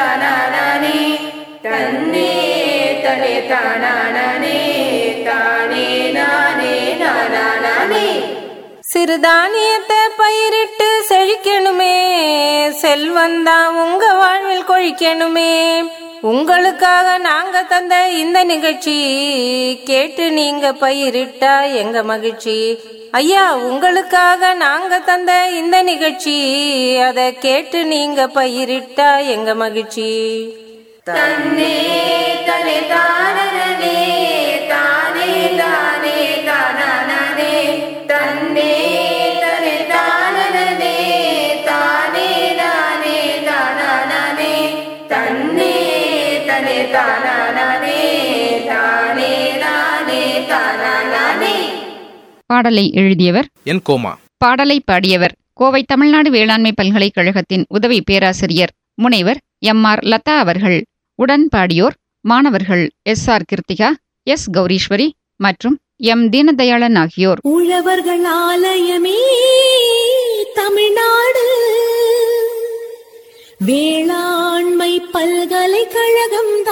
தானே தன்னே தனே தானே தானே நானே நானே சிறுதானியத்தை பயிரிட்டு செழிக்கணுமே செல்வந்தா உங்க வாழ்வில் கொழிக்கணுமே உங்களுக்காக நாங்க தந்த இந்த நிகழ்ச்சி கேட்டு நீங்க பயிரிட்டா எங்க மகிழ்ச்சி ஐயா உங்களுக்காக நாங்க தந்த இந்த நிகழ்ச்சி அதை கேட்டு நீங்க பயிரிட்டா எங்க மகிழ்ச்சி தன்னே தனே தானே தானே தானே தானே தன்னே தனே தானே தானே நானே தானே தன்னே தனே தானே தானே நானே தானே பாடலை எழுதியவர் என் கோமா பாடலை பாடியவர் கோவை தமிழ்நாடு வேளாண்மை பல்கலைக்கழகத்தின் உதவி பேராசிரியர் முனைவர் எம் ஆர் லதா அவர்கள் உடன் பாடியோர் மாணவர்கள் S R Kiruthika S Gowriswari மற்றும் எம் தீனதயாளன் ஆகியோர் உழவர்கள் ஆலயமே தமிழ்நாடு வேளாண்மை பல்கலைக்கழகம்